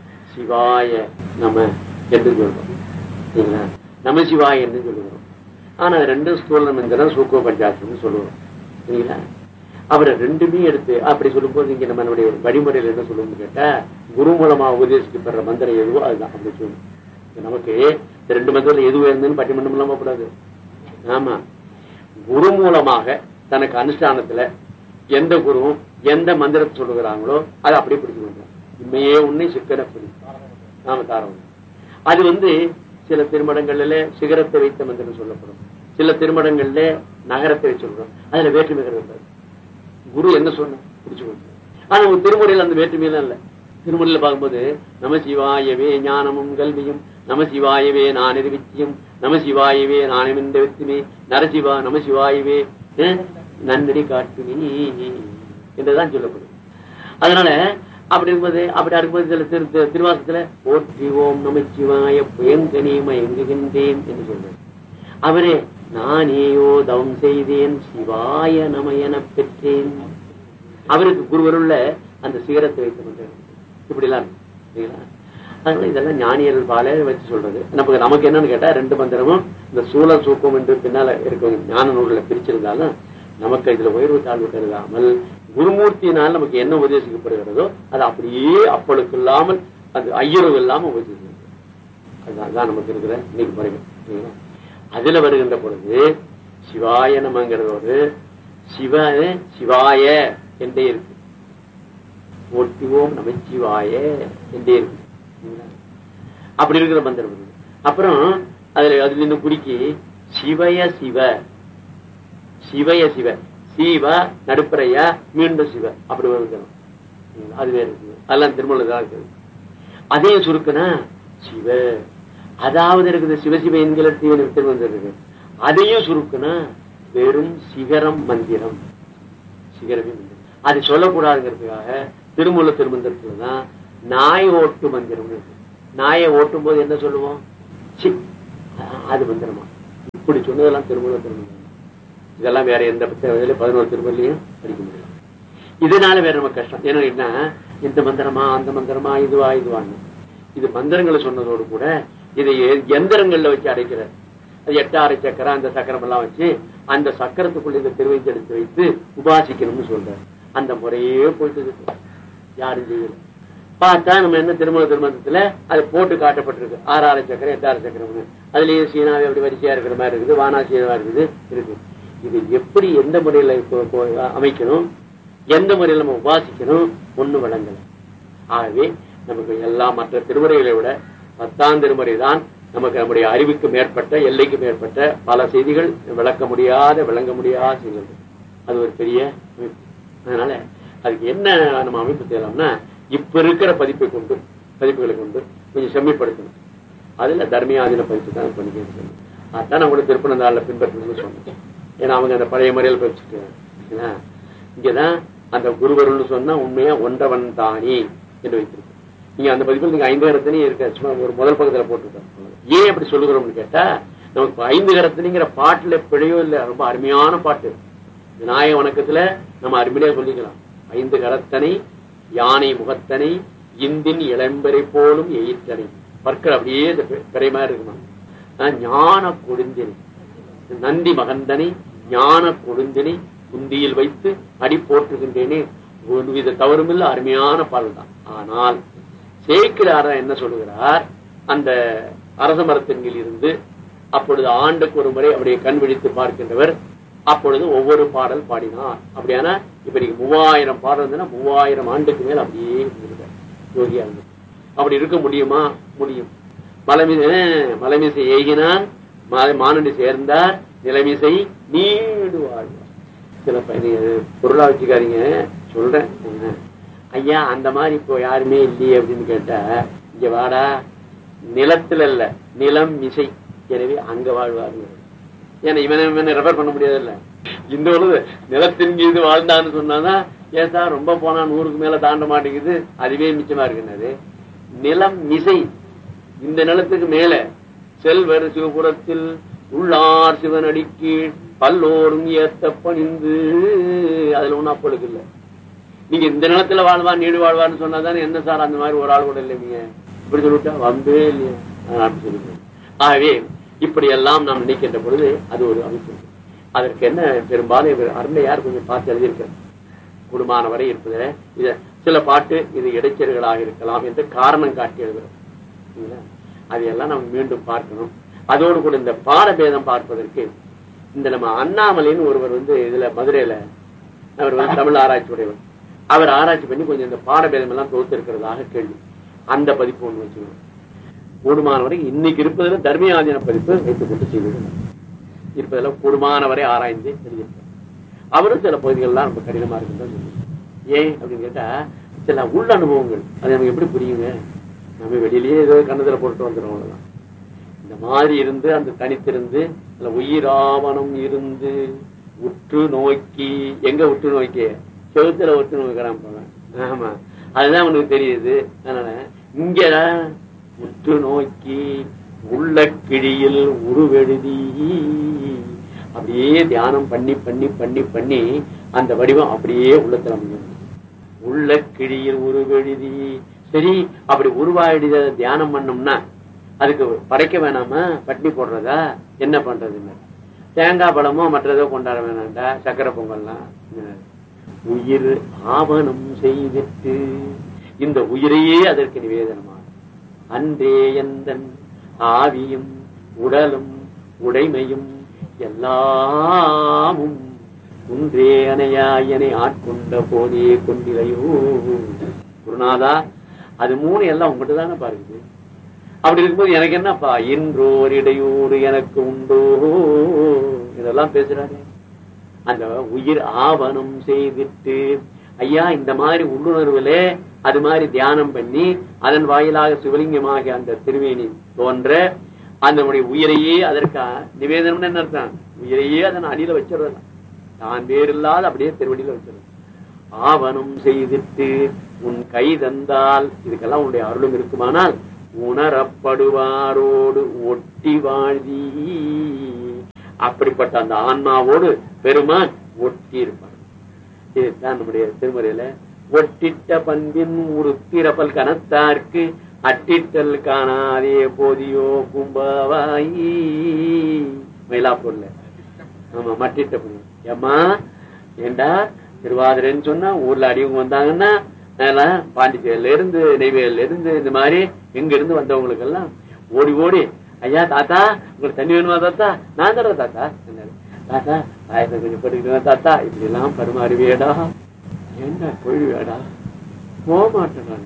சிவாய நம என்று சொல்றோம் சரிங்களா நம சிவாய என்று சொல்லுகிறோம் ஆனா அது ரெண்டும் ஸ்தூல மந்திரம் சூக்குவ பஞ்சாயத்துன்னு சொல்லுவோம் சரிங்களா அவரை ரெண்டுமே எடுத்து அப்படி சொல்லும்போது இங்க நம்மளுடைய வழிமுறையில் என்ன சொல்லணும்னு கேட்டா குரு மூலமா உபதேசிக்கப்படுற மந்திரம் எதுவோ அதுதான் அப்படி சொல்லணும் இப்ப நமக்கு இந்த ரெண்டு மந்திரத்துல எது உயர்ந்ததுன்னு பட்டிமன்றம் இல்லாம கூடாது ஆமா குரு மூலமாக தனக்கு அனுஷ்டானத்துல எந்த குருவும் எந்த மந்திரத்தை சொல்லுகிறாங்களோ அதை அப்படியே பிடிச்சு உண்மையே உன்னை சிக்கன பிடி நாம தாரம் அது வந்து சில திருமடங்கள்ல சிகரத்தை வைத்த மந்திரம் சொல்லப்படும் சில திருமடங்கள்ல நகரத்தை வச்சு சொல்றோம் அதுல வேற்றுமை கிடையாது குரு என்ன சொன்ன பிடிச்சுக்கோங்க ஆனா உங்க திருமுறையில அந்த வேற்றுமையெல்லாம் இல்ல திருமுறையில பார்க்கும்போது நம சிவாயவே ஞானமும் கல்வியும் நம சிவாயவே நான் நிறுவித்தியம் நம சிவாயவே நானமிந்த வெத்துமே நரசிவா நம சிவாயவே அஹ், நன்னடி காட்டுமே என்றுதான் சொல்லப்படும் அதனால அப்படி இருக்கும்போது அப்படி இருக்கும்போது சில திரு திரு- திருவாசகத்துல போற்றி ஓம் நமச்சிவாய புயங்கனே மயங்குகின்றேன் என்று சொல்றார் அவரே நானேயோ தவம் செய்தேன் சிவாய நம எனப் பெற்றேன் அவருக்கு குருவருள்ள அந்த சிகரத்தை வைத்து கொண்டார் இப்படி எல்லாம் இருக்கு. சரிங்களா? அதனால இதெல்லாம் ஞானியர்கள் பாலே வச்சு சொல்றது நமக்கு நமக்கு என்னன்னு கேட்டா ரெண்டு மந்திரமும் இந்த சூழ சூக்கம் என்று பின்னால இருக்க ஞான நூல்களை பிரிச்சிருந்தாலும் நமக்கு இதுல உயர்வு தாழ்வு கருதாமல் குருமூர்த்தியினால் நமக்கு என்ன உபதேசிக்கப்படுகிறதோ அது அப்படியே அப்பளுக்கு இல்லாமல் அது ஐயரவு இல்லாம உபதேசிக்கப்படுகிறது அதுதான் அதான் நமக்கு இருக்கிற இன்னைக்கு முறைகள் சரிங்களா? அதுல வருகின்ற பொழுது சிவாய நமங்கிறதோடு சிவ சிவாய என்றே இருக்கு போற்றுவோம் நமச்சிவாய என்றே இருக்கு சரிங்களா? அப்படி இருக்கிற மந்திரம் இருக்கு. அப்புறம் அதுல அதுல இன்னும் குறுக்கி சிவய சிவ சிவய சிவ சிவ நடுப்பறையா மீண்டும் சிவ அப்படி வருகிறோம் அது வேற இருக்குது அதெல்லாம் திருமணம் தான் இருக்குது அதையும் சுருக்குனா சிவ அதாவது இருக்குது சிவசிவ என்கிற தீவன திருமணம் இருக்கு அதையும் சுருக்குனா வெறும் சிகரம் மந்திரம் சிகரமே மந்திரம் அது சொல்லக்கூடாதுங்கிறதுக்காக திருமூல திருமந்திரத்துல தான் நாய் ஓட்டு மந்திரம் இருக்கு நாயை ஓட்டும் போது என்ன சொல்லுவோம் சி அ- அது மந்திரமா இப்படி சொன்னதெல்லாம் திருமூல திருமந்திரம் இதெல்லாம் வேற எந்த புத்தகத்திலும் பதினோரு திருமலையும் படிக்க முடியாது இதனால வேற நம்ம கஷ்டம் ஏன்னா இந்த மந்திரமா அந்த மந்திரமா இதுவா இதுவான்னு இது மந்திரங்களை சொன்னதோடு கூட இதை எ- எந்திரங்கள்ல வச்சு அடைக்கிறார் அது எட்டாறு சக்கரம் அந்த சக்கரம் எல்லாம் வச்சு அந்த சக்கரத்துக்குள்ள இந்த திருவைத்து எடுத்து வைத்து உபாசிக்கணும்னு சொல்றாரு அந்த முறையே போயிட்டு இருக்கு யாரும் செய்யல பார்த்தா நம்ம என்ன திருமண திருமணத்துல அது போட்டு காட்டப்பட்டிருக்கு ஆறாறு சக்கரம் எட்டாறு சக்கரம்னு அதுலயே சீனாவே அப்படி வரிசையா இருக்கிற மாதிரி இருக்குது வானா சீனாவா இருக்குது இருக்கு இது எப்படி எந்த முறையில இப்போ இப்போ அமைக்கணும் எந்த முறையில நம்ம உபாசிக்கணும் ஒண்ணு வழங்கல ஆகவே நமக்கு எல்லா மற்ற திருமுறைகளை விட பத்தாம் திருமுறை தான் நமக்கு நம்முடைய அறிவுக்கு மேற்பட்ட எல்லைக்கு மேற்பட்ட பல செய்திகள் விளக்க முடியாத விளங்க முடியாத செய்திகள் அது ஒரு பெரிய அமைப்பு அதனால அதுக்கு என்ன நம்ம அமைப்பு செய்யலாம்னா இப்ப இருக்கிற பதிப்பை கொண்டு பதிப்புகளை கொண்டு கொஞ்சம் செம்மைப்படுத்தணும் அதுல தர்மியாதீன பதிப்பு தான் பண்ணிக்க அதான் நான் கூட திருப்பனந்தாளில் பின்பற்றணும்னு சொன்னேன் ஏன்னா அவங்க அந்த பழைய முறையில் படிச்சுட்டு இங்கதான் அந்த குருவருள்னு சொன்னா உண்மையா ஒன்றவன் தானே என்று வைத்திருக்கு நீங்க அந்த பதிப்பில் நீங்க ஐந்து கரத்தினே இருக்க சும்மா ஒரு முதல் பக்கத்துல போட்டுருக்கேன் ஏன் அப்படி சொல்லுகிறோம்னு கேட்டா நமக்கு இப்ப ஐந்து கரத்தினிங்கிற பாட்டுல பிழையோ இல்ல ரொம்ப அருமையான பாட்டு விநாயக வணக்கத்துல நம்ம அருமையா சொல்லிக்கலாம் ஐந்து கரத்தனை யானை முகத்தனை இந்தின் இளம்பெறை போலும் எயிற்றனை பற்கள் அப்படியே இந்த பெ- பிறை மாதிரி இருக்குமா ஆஹ் ஞான கொடுந்தினை நந்தி மகந்தனை ஞான கொடுந்தினை குந்தியில் வைத்து அடி போற்றுகின்றேனே ஒருவித தவறுமில்ல அருமையான பாடல் தான் ஆனால் சேக்கிராரா என்ன சொல்லுகிறார் அந்த அரச மரத்தின் கீழ் இருந்து அப்பொழுது ஆண்டுக்கு ஒரு முறை அவருடைய கண் விழித்து பார்க்கின்றவர் அப்பொழுது ஒவ்வொரு பாடல் பாடினார் அப்படியானா இப்ப நீங்க மூவாயிரம் பாடல் இருந்ததுன்னா மூவாயிரம் ஆண்டுக்கு மேல் அப்படியே இருந்திருக்கார் யோகியா இருந்து அப்படி இருக்க முடியுமா முடியும் மலமிசை மலமிசை ஏகினான் மா- மானடி சேர்ந்தார் நிலைமிசை நீடு வாழ்வார் சில பையன் பொருளா வச்சுக்காதீங்க சொல்றேன் என்ன. ஐயா அந்த மாதிரி இப்போ யாருமே இல்லையே அப்படின்னு கேட்டா இங்க வாடா நிலத்துல இல்ல நிலம் இசை எனவே அங்க வாழ்வாருங்க ஏன்னா இவனை இவனை ரெஃபர் பண்ண முடியாதுல்ல இந்த பொழுது நிலத்தின் மீது வாழ்ந்தான்னு சொன்னாதான் ஏன் சார் ரொம்ப போனா நூறுக்கு மேல தாண்ட மாட்டேங்குது அதுவே மிச்சமா இருக்குன்னாரு நிலம் இசை இந்த நிலத்துக்கு மேல செல்வர் சிவபுரத்தில் உள்ளார் சிவனடிக்கு பல்லோரும் ஏத்த பணிந்து அதுல ஒண்ணும் அப்பளுக்கு இல்ல நீங்க இந்த நிலத்துல வாழ்வா நீடு வாழ்வான்னு சொன்னாதானே என்ன சார் அந்த மாதிரி ஒரு ஆள் கூட இல்லைங்க இப்படி சொல்லிட்டா வம்பே இல்லையா ஆஹ் அப்படி சொல்லிட்டு ஆகவே இப்படி எல்லாம் நாம் நினைக்கின்ற பொழுது அது ஒரு அமைப்பு அதற்கு என்ன பெரும்பாலும் இவர் அருமையார் கொஞ்சம் பார்த்து எழுதியிருக்கிறார் குடும்பமான வரை இருப்பது இத சில பாட்டு இது இடைச்சல்களாக இருக்கலாம் என்று காரணம் காட்டி எழுதுறோம் சரிங்களா? அதையெல்லாம் நம்ம மீண்டும் பார்க்கணும் அதோடு கூட இந்த பாடபேதம் பார்ப்பதற்கு இந்த நம்ம அண்ணாமலைன்னு ஒருவர் வந்து இதுல மதுரையில அவர் வந்து தமிழ் ஆராய்ச்சி உடையவர் அவர் ஆராய்ச்சி பண்ணி கொஞ்சம் இந்த பாடபேதம் எல்லாம் தொகுத்து இருக்கிறதாக கேள்வி அந்த பதிப்பு ஒண்ணு வச்சுக்கணும் கூடுமான வரை இன்னைக்கு இருப்பதுல தர்மியாதீன பதிப்பு வைத்துக் கொண்டு செய்திருக்கிறார் இருப்பதில் கூடுமான வரை ஆராய்ந்து எழுதியிருக்கார் அவரும் சில பகுதிகள்லாம் ரொம்ப கடினமா இருக்குன்னு ஏன் அப்படின்னு கேட்டா சில உள்ள அனுபவங்கள் அது நமக்கு எப்படி புரியுங்க நம்ம வெளியிலேயே ஏதோ கண்ணத்துல போட்டு வந்துடும் அவ்வளவுதான் இந்த மாதிரி இருந்து அந்த தனித்திருந்து அதுல உயிராவணம் இருந்து உற்று நோக்கி எங்க உற்று நோக்கி செவுத்துல உற்று நோக்கிறான் போல ஆமா அதுதான் அவனுக்கு தெரியுது அதனால இங்க உற்று நோக்கி உள்ள கிழியில் உருவெழுதி அப்படியே தியானம் பண்ணி பண்ணி பண்ணி பண்ணி அந்த வடிவம் அப்படியே உள்ளத்துல அமைஞ்சிருது உள்ள கிழியில் உருவெழுதி சரி அப்படி உருவாயிடுத தியானம் பண்ணோம்னா அதுக்கு படைக்க வேணாமா பட்னி போடுறதா என்ன பண்றதுன்னு தேங்காய் பழமோ மற்றதோ கொண்டாட வேணாம்டா சக்கரை பொங்கல்லாம் உயிர் ஆவணம் செய்துட்டு இந்த உயிரையே அதற்கு நிவேதனமா அன்றே எந்தன் ஆவியும் உடலும் உடைமையும் எல்லாமும் குன்றே அணையாயனை ஆட்கொண்ட போதே கொண்டிலையோ குருநாதா அது மூணு எல்லாம் உங்ககிட்ட தானே பாருக்குது அப்படி இருக்கும்போது எனக்கு என்னப்பா இன்றோர் இடையூறு எனக்கு உண்டோ இதெல்லாம் பேசுறாரு அந்த உயிர் ஆவணம் செய்துட்டு ஐயா இந்த மாதிரி உள்ளுணர்வுல அது மாதிரி தியானம் பண்ணி அதன் வாயிலாக சிவலிங்கமாக அந்த திருவேணி தோன்ற அந்த நம்முடைய உயிரையே அதற்கு நிவேதனம்னு என்ன அர்த்தம் உயிரையே அதன் அடியில வச்சிடலாம் தான் வேறு இல்லாத அப்படியே திருவடியில வச்சிடலாம் ஆவணம் செய்திட்டு உன் கை தந்தால் இதுக்கெல்லாம் உன்னுடைய அருளும் இருக்குமானால் உணரப்படுவாரோடு ஒட்டி வாழ்தி அப்படிப்பட்ட அந்த ஆன்மாவோடு பெருமான் ஒட்டி இருப்பார் இதுதான் நம்முடைய திருமுறையில ஒட்டிட்ட பண்பின் உருத்திரப்பல் கனத்தார்க்கு அட்டிட்டல் காணாதே போதியோ கும்பவாயி மயிலாப்பூர்ல ஆமா மட்டிட்ட பண்பு ஏம்மா ஏண்டா திருவாதிரைன்னு சொன்னா ஊர்ல அடியவங்க வந்தாங்கன்னா அதெல்லாம் பாண்டிச்சேரியில இருந்து நெய்வேலியில இருந்து இந்த மாதிரி எங்க இருந்து வந்தவங்களுக்கு எல்லாம் ஓடி ஓடி ஐயா தாத்தா உங்களுக்கு தண்ணி வேணுமா தாத்தா நான் தர்றேன் தாத்தா என்னாரு. தாத்தா ஆயிரத்தி கொஞ்சம் போட்டுக்கிட்டு தாத்தா இப்படி எல்லாம் பரிமாறுவியடா என்ன கொழுவியாடா போக மாட்டேன்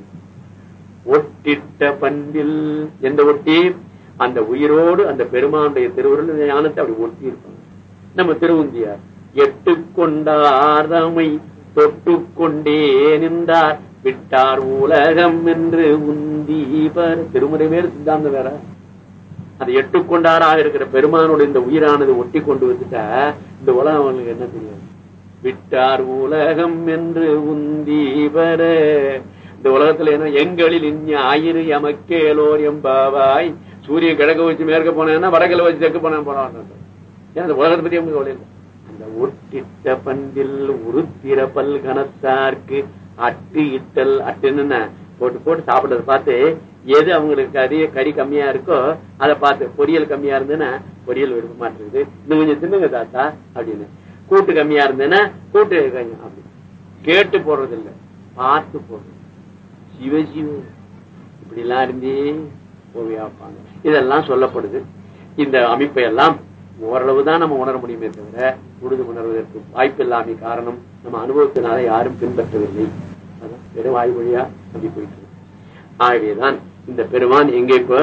ஒட்டிட்ட பண்பில் எந்த ஒட்டி அந்த உயிரோடு அந்த பெருமானுடைய திருவுருள் ஞானத்தை அப்படி ஒட்டி இருப்பாங்க நம்ம திருவுந்தியார் எட்டு கொண்டார் தமை தொட்டு கொண்டே நின்றார் விட்டார் உலகம் என்று உந்தி பர் திருமுறை வேறு சித்தாந்தம் வேற அது எட்டு கொண்டாராக இருக்கிற பெருமானோட இந்த உயிரானது ஒட்டி கொண்டு வந்துட்டா இந்த உலகம் அவங்களுக்கு என்ன தெரியாது விட்டார் உலகம் என்று உந்தி பெற இந்த உலகத்துல என்ன எங்களில் இனி ஆயிரு எமக்கேலோர் எம்பாவாய் சூரிய கிழக்க வச்சு மேற்க போனேன்னா வடகில வச்சு தெற்கு போனேன் போனான் ஏன்னா இந்த உலகத்தை பத்தி அவங்க கவலை இல்லை அந்த ஒட்டிட்ட பண்டில் உருத்திர பல்கணத்தார்க்கு அட்டு இட்டல் அட்டுன்னு போட்டு போட்டு சாப்பிடுறத பார்த்து எது அவங்களுக்கு அதிக கறி கம்மியா இருக்கோ அதை பார்த்து பொரியல் கம்மியா இருந்ததுன்னா பொரியல் விரும்ப மாட்டேங்குது இன்னும் கொஞ்சம் தின்னுங்க தாத்தா அப்படின்னு கூட்டு கம்மியா இருந்ததுன்னா கூட்டு கொஞ்சம் அப்படி கேட்டு போடுறது இல்ல பார்த்து போடுறது சிவ சிவ இப்படி எல்லாம் இருந்தே ஓவியாப்பாங்க இதெல்லாம் சொல்லப்படுது இந்த அமைப்பை எல்லாம் ஓரளவு தான் நம்ம உணர முடியுமே தவிர முழுது உணர்வதற்கு வாய்ப்பில்லாமை காரணம் நம்ம அனுபவத்தினால யாரும் பின்பற்றவில்லை அதான் வெறும் வாய் வழியா அப்படி போயிட்டு இருக்கு. ஆகவேதான் இந்த பெருமான் எங்க இப்போ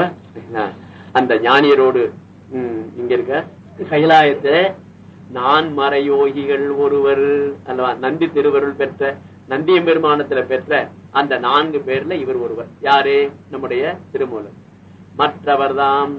அந்த ஞானியரோடு ம், இங்க இருக்க கைலாயத்தை நான் மறையோகிகள் ஒருவர் அல்லவா நந்தி திருவருள் பெற்ற நந்தியம் பெருமானத்துல பெற்ற அந்த நான்கு பேர்ல இவர் ஒருவர் யாரு நம்முடைய திருமூலர் மற்றவர்தாம்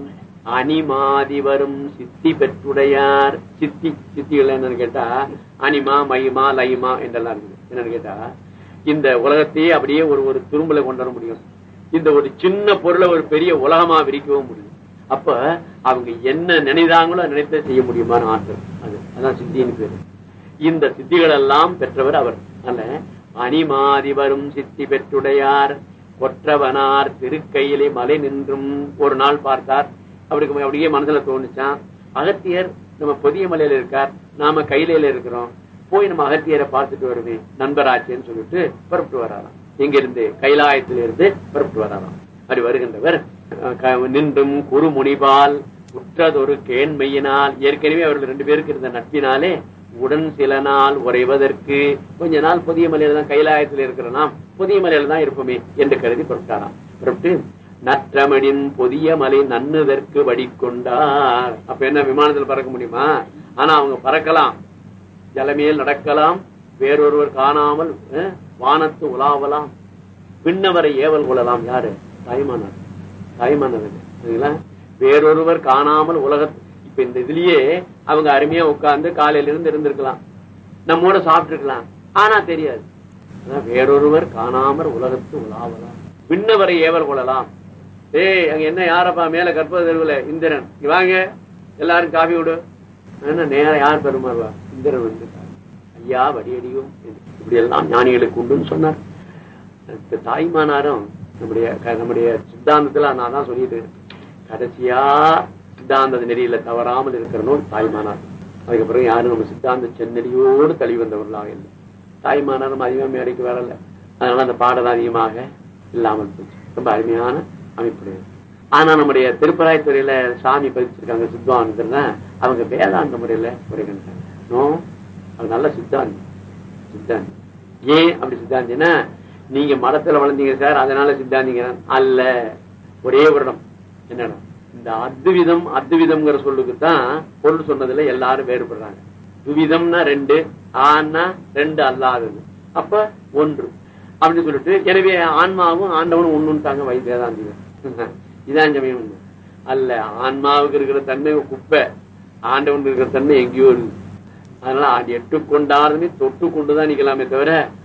அணிமாதி வரும் சித்தி பெற்றுடையார் சித்தி சித்திகள் என்னன்னு கேட்டா அனிமா மகிமா லயிமா என்றெல்லாம் இருக்குது என்னன்னு கேட்டா இந்த உலகத்தையே அப்படியே ஒரு ஒரு துரும்புல கொண்டு வர முடியும் இந்த ஒரு சின்ன பொருளை ஒரு பெரிய உலகமா விரிக்கவும் முடியும் அப்ப அவங்க என்ன நினைதாங்களோ நினைத்த செய்ய முடியுமான ஆற்றல் அது அதான் சித்தின்னு பேரு இந்த சித்திகள் எல்லாம் பெற்றவர் அவர் அல்ல அணிமாதி வரும் சித்தி பெற்றுடையார் கொற்றவனார் திருக்கையிலே மலை நின்றும் ஒரு நாள் பார்த்தார் அவருக்கு அப்படியே மனசுல தோணுச்சான் அகத்தியர் நம்ம பொதிய மலையில இருக்கார் நாம கையில இருக்கிறோம் போய் நம்ம அகத்தியரை பார்த்துட்டு வருமே நண்பராச்சேன்னு சொல்லிட்டு புறப்பட்டு வராராம் எங்க இருந்து கைலாயத்திலிருந்து புறப்பட்டு வராராம் அப்படி வருகின்றவர் அஹ், க- நின்றும் குறுமுனிபால் உற்றதொரு கேண்மையினால் ஏற்கனவே அவர்கள் ரெண்டு பேருக்கு இருந்த நட்பினாலே உடன் சில நாள் உறைவதற்கு கொஞ்ச நாள் புதிய மலையில தான் கைலாயத்தில் இருக்கிற நாம் புதிய மலையில தான் இருப்போமே என்று கருதி புறப்பட்டாராம் புறப்பட்டு நற்றமணின் புதிய மலை நன்னுதற்கு வடிக்கொண்டார் அப்ப என்ன விமானத்தில் பறக்க முடியுமா ஆனா அவங்க பறக்கலாம் ஜலமேல் நடக்கலாம் வேறொருவர் காணாமல் அஹ், வானத்து உலாவலாம் விண்ணவரை ஏவல் கொள்ளலாம் யாரு தாய்மானார் தாய்மானார் சரிங்களா வேறொருவர் காணாமல் உலக இப்ப இந்த இதுலயே அவங்க அருமையா உட்கார்ந்து காலையில இருந்து இருந்திருக்கலாம் நம்மோட சாப்பிட்டுருக்கலாம் ஆனா தெரியாது அதான் வேறொருவர் காணாமல் உலகத்து உலாவலாம் விண்ணவரை ஏவல் கொள்ளலாம் ஏய் அங்க என்ன யாரப்பா மேல கற்பக தெருவுல இந்திரன் இங்க வாங்க எல்லாரும் காபி விடு என்ன நேரம் யார் பெருமாவா இந்திரன் வந்து ஐயா வடியடியும் இப்படி எல்லாம் ஞானிகளுக்கு உண்டுன்னு சொன்னார் இந்த தாய்மானாரும் நம்முடைய க- நம்முடைய சித்தாந்தத்துல நான் தான் சொல்லிட்டு இருக்கேன். கடைசியா சித்தாந்த நெறியில தவறாமல் இருக்கிற நூல் தாய்மானார் அதுக்கப்புறம் யாரும் நம்ம சித்தாந்த சென்னடியோடு தள்ளி வந்தவர்களாக இல்லை தாய்மானாரும் அதிகமா மேடைக்கு வரல அதனால அந்த பாடல் அதிகமாக இல்லாமல் போச்சு ரொம்ப அருமையான அமைப்புடையது ஆனா நம்முடைய திருப்பராய்த்துறையில சாமி பதிச்சிருக்காங்க சித்தாந்தத்துல அவங்க வேதாந்த முறையில உரைகின்றாங்க நோ அது நல்ல சித்தாந்தி சித்தாந்தி ஏன் அப்படி சித்தாந்தினா நீங்க மடத்துல வளர்ந்தீங்க சார் அதனால சித்தாந்திங்க அல்ல ஒரே வருடம் என்னடா இந்த அத்விதம் அத்விதம்ங்கிற சொல்லுக்கு தான் பொருள் சொன்னதுல எல்லாரும் வேறுபடுறாங்க துவிதம்னா ரெண்டு ஆன்னா ரெண்டு அல்லாதது அப்ப ஒன்று அப்படின்னு சொல்லிட்டு எனவே ஆன்மாவும் ஆண்டவனும் ஒண்ணுட்டாங்க வை வேதாந்திகள் இதான் சமயம் உண்டு. அல்ல ஆன்மாவுக்கு இருக்கிற தன்மை குப்பை ஆண்டவனுக்கு இருக்கிற தன்மை எங்கேயோ இருக்கு அதனால அது எட்டு கொண்டாருமே தொட்டு கொண்டுதான் நிக்கலாமே தவிர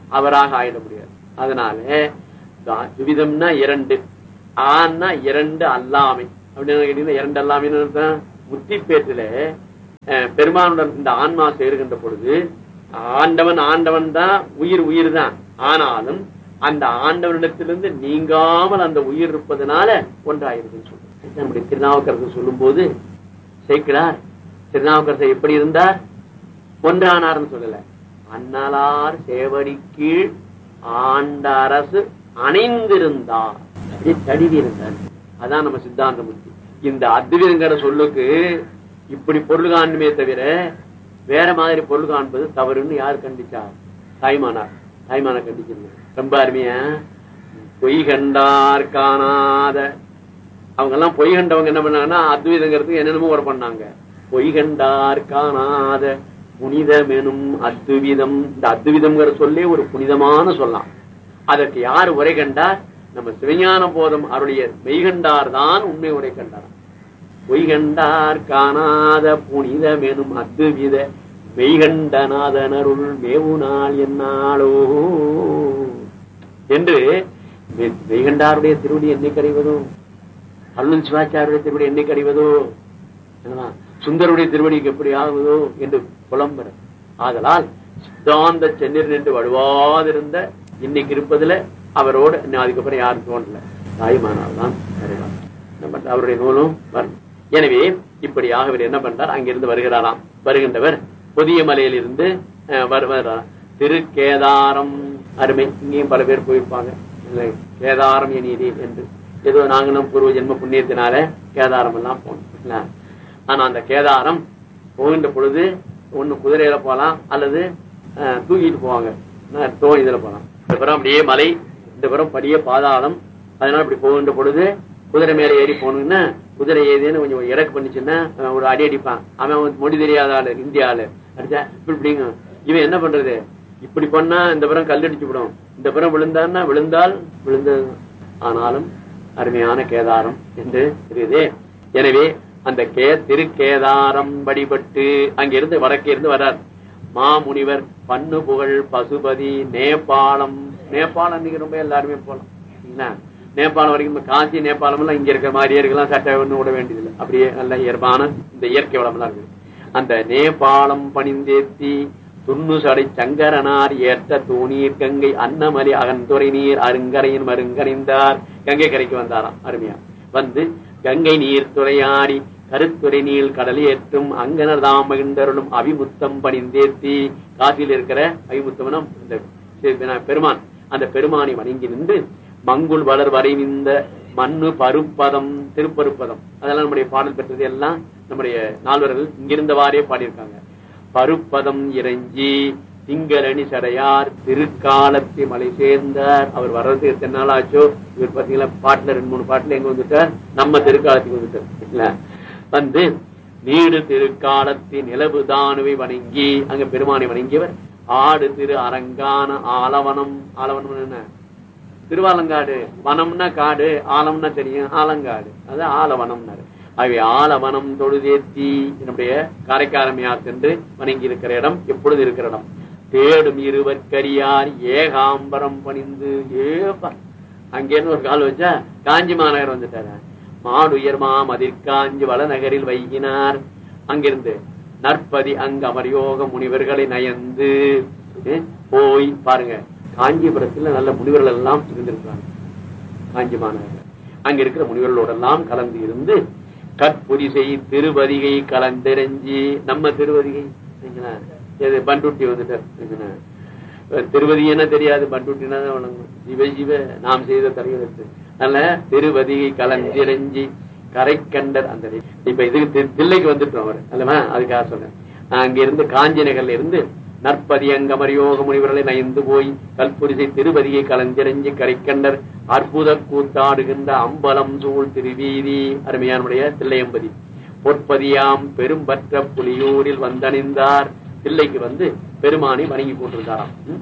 அவராக ஆயிட முடியாது அதனால தா- துவிதம்னா இரண்டு ஆன்னா இரண்டு அல்லாமை அப்படின்னு கேட்டீங்கன்னா இரண்டு அல்லாமைன்னு அர்த்தம் முத்திப்பேட்டில அஹ், பெருமானுடன் இந்த ஆன்மா சேருகின்ற பொழுது ஆண்டவன் ஆண்டவன் தான் உயிர் உயிர் தான் ஆனாலும் அந்த ஆண்டவனிடத்திலிருந்து நீங்காமல் அந்த உயிர் இருப்பதனால ஒன்றாயிருக்குன்னு சொல்றோம் நம்முடைய திருநாவுக்கரசு சொல்லும் போது சேர்க்கிறார் திருநாவுக்கரசர் எப்படி இருந்தார் ஒன்றானார்னு சொல்லல அன்னலார் சேவடி கீழ் ஆண்ட அரசு அணைந்திருந்தார் அப்படியே தழுவி இருந்தார் அதான் நம்ம சித்தாந்த முத்தி இந்த அத்விதங்கிற சொல்லுக்கு இப்படி பொருள் காணுமே தவிர வேற மாதிரி பொருள் காண்பது தவறுன்னு யார் கண்டிச்சார் தாய்மானார் தாய்மானார் கண்டிச்சிருந்தார் ரொம்ப அருமையா பொய் கண்டார் காணாத அவங்க எல்லாம் பொய் கண்டவங்க என்ன பண்ணாங்கன்னா அத்வைதங்கிறதுக்கு என்னென்னமோ ஒரு பண்ணாங்க பொய் கண்டார் காணாத புனிதமெனும் அத்விதம் இந்த அத்விதம்ங்கிற சொல்லே ஒரு புனிதமான சொல்லலாம் அதற்கு யார் உரை கண்டார் நம்ம சிவஞான போதம் அருளிய மெய்கண்டார் தான் உண்மை உரை கண்டார் பொய்கண்டார் காணாத புனிதமெனும் அத்வித மெய்கண்டநாதனருள் மேவுநாள் என்னாளோ என்று மெய்- மெய்கண்டாருடைய திருவடி என்னை கரைவதோ அருள் சிவாச்சாருடைய திருவடி என்னை கரைவதோ என்னவா? சுந்தருடைய திருவடிக்கு எப்படி ஆகுதோ என்று புலம்புற ஆதலால் சித்தாந்த சென்னில் நின்று வலுவாதிருந்த இன்னைக்கு இருப்பதுல அவரோடு இன்னும் அதுக்கப்புறம் யாரும் தோன்றல தாய்மானால் தான் நிறைவார். என்ன பண்ற? அவருடைய நூலும் வரணும் எனவே இப்படியாக இவர் என்ன பண்றார் அங்கிருந்து வருகிறாராம் வருகின்றவர் புதிய மலையில் இருந்து வருவாராம் திருக்கேதாரம் அருமை இங்கேயும் பல பேர் போயிருப்பாங்க இல்லை, கேதாரம் எனியதே என்று ஏதோ நாங்களும் பூர்வ ஜென்ம புண்ணியத்தினால கேதாரம் எல்லாம் போனோம் இல்ல? ஆனா அந்த கேதாரம் போகின்ற பொழுது ஒண்ணு குதிரையில போலாம் அல்லது அஹ், தூக்கிட்டு போவாங்க அஹ், தோணி இதுல போலாம் இந்த புறம் அப்படியே மலை இந்த புறம் படிய பாதாளம் அதனால இப்படி போகின்ற பொழுது குதிரை மேல ஏறி போகணும்னா குதிரை ஏறின்னு கொஞ்சம் இறக்கு பண்ணிச்சுன்னா அவன் ஒரு அடி அடிப்பான் அவன் வந்து மொழி தெரியாத ஆளு இந்திய ஆளு அடிச்சா இப்படி இப்படிங்க இவன் என்ன பண்றது இப்படி பண்ணா இந்த புறம் கல்லடிச்சு விடும் இந்த புறம் விழுந்தான்னா விழுந்தால் விழுந்தது ஆனாலும் அருமையான கேதாரம் என்று இருக்குது எனவே அந்த கே திருக்கேதாரம் வழிபட்டு அங்கிருந்து வடக்கே இருந்து வர்றார் மாமுனிவர் பண்ணு புகழ் பசுபதி நேபாளம் நேபாளம் இன்னைக்கு ரொம்ப எல்லாருமே போலாம் சரிங்களா? நேபாளம் வரைக்கும் இப்ப காசி நேபாளம் எல்லாம் இங்க இருக்கிற மாதிரியே இருக்கலாம் சட்டை ஒண்ணு விட வேண்டியதில்லை அப்படியே நல்ல இயல்பான இந்த இயற்கை வளம் எல்லாம் இருக்குது அந்த நேபாளம் பணிந்தேத்தி துண்ணு சடை சங்கரனார் ஏற்ற தூணீர் கங்கை அன்னமலி அகன்துறை நீர் அருங்கரையின் மருங்கணிந்தார் கங்கை கரைக்கு வந்தாராம் அருமையா வந்து கங்கை நீர் துறையாடி கருத்துறை நீள் கடல் ஏற்றும் அங்கனர் தாம் மகிழ்ந்தருளும் அபிமுத்தம் பணிந்தேத்தி காசியில் இருக்கிற அபிமுத்தம்னா இந்த சி- பெருமான் அந்த பெருமானை வணங்கி நின்று மங்குள் வளர் வரைவிந்த மண்ணு பருப்பதம் திருப்பருப்பதம் அதெல்லாம் நம்முடைய பாடல் பெற்றது எல்லாம் நம்முடைய நால்வர்கள் இங்கிருந்தவாறே பாடியிருக்காங்க பருப்பதம் இறைஞ்சி திங்களணி சடையார் திருக்காலத்தி மலை சேர்ந்தார் அவர் வர்றதுக்கு எத்தனை நாள் ஆச்சோ இவர் பாத்தீங்களா பாட்டுல ரெண்டு மூணு பாட்டுல எங்க வந்துட்டார் நம்ம திருக்காலத்துக்கு வந்துட்டார் இல்ல வந்து நீடு திருக்காலத்தி நிலவு தானுவை வணங்கி அங்க பெருமானை வணங்கியவர் ஆடு திரு அரங்கான ஆலவனம் ஆலவனம் என்ன திருவாலங்காடு வனம்னா காடு ஆலம்னா தெரியும் ஆலங்காடு அது ஆலவனம்னாரு ஆகவே ஆலவனம் தொழுதேத்தி நம்முடைய காரைக்காரமையார் சென்று வணங்கி இருக்கிற இடம் எப்பொழுது இருக்கிற இடம் தேடும் இருவர்க்கரியார் ஏகாம்பரம் பணிந்து ஏப்பா அங்கேருந்து ஒரு கால் வச்சா காஞ்சி மாநகர் வந்துட்டாரு மாடுயர் மாமதிர்காஞ்சி வளநகரில் வைகினார் அங்கிருந்து நற்பதி அங்க அமர்யோக முனிவர்களை நயந்து ஏ, போய் பாருங்க காஞ்சிபுரத்துல நல்ல முனிவர்கள் எல்லாம் இருந்திருக்காங்க காஞ்சி மாநகர் அங்க இருக்கிற முனிவர்களோட எல்லாம் கலந்து இருந்து கற்புரிசை திருவதிகை கலந்தெறிஞ்சி நம்ம திருவதிகை சரிங்களா? இது பண்டுட்டி வந்துட்டார் சரிங்களா? திருவதி என்ன தெரியாது பண்டுட்டினா தான் வணங்கும் சிவ சிவ நாம் செய்த தரையெழுத்து அதனால திருவதிகை கலந்திரஞ்சி கரைக்கண்டர் அந்த இப்ப இதுக்கு தி- தில்லைக்கு வந்துட்டோம் அவர் அல்லவா அதுக்காக சொன்னேன் அங்க இருந்து காஞ்சி நகர்ல இருந்து நற்பதி அங்கமரியோக முனிவர்களை நயந்து போய் கல்புரிசை திருவதியை கலந்திரஞ்சி கரைக்கண்டர் அற்புத கூத்தாடுகின்ற அம்பலம் சூழ் திருவீதி அருமையானுடைய தில்லையம்பதி பொற்பதியாம் பெரும்பற்ற புலியூரில் வந்தணிந்தார் தில்லைக்கு வந்து பெருமானை வணங்கி கொண்டிருந்தாராம் ம்?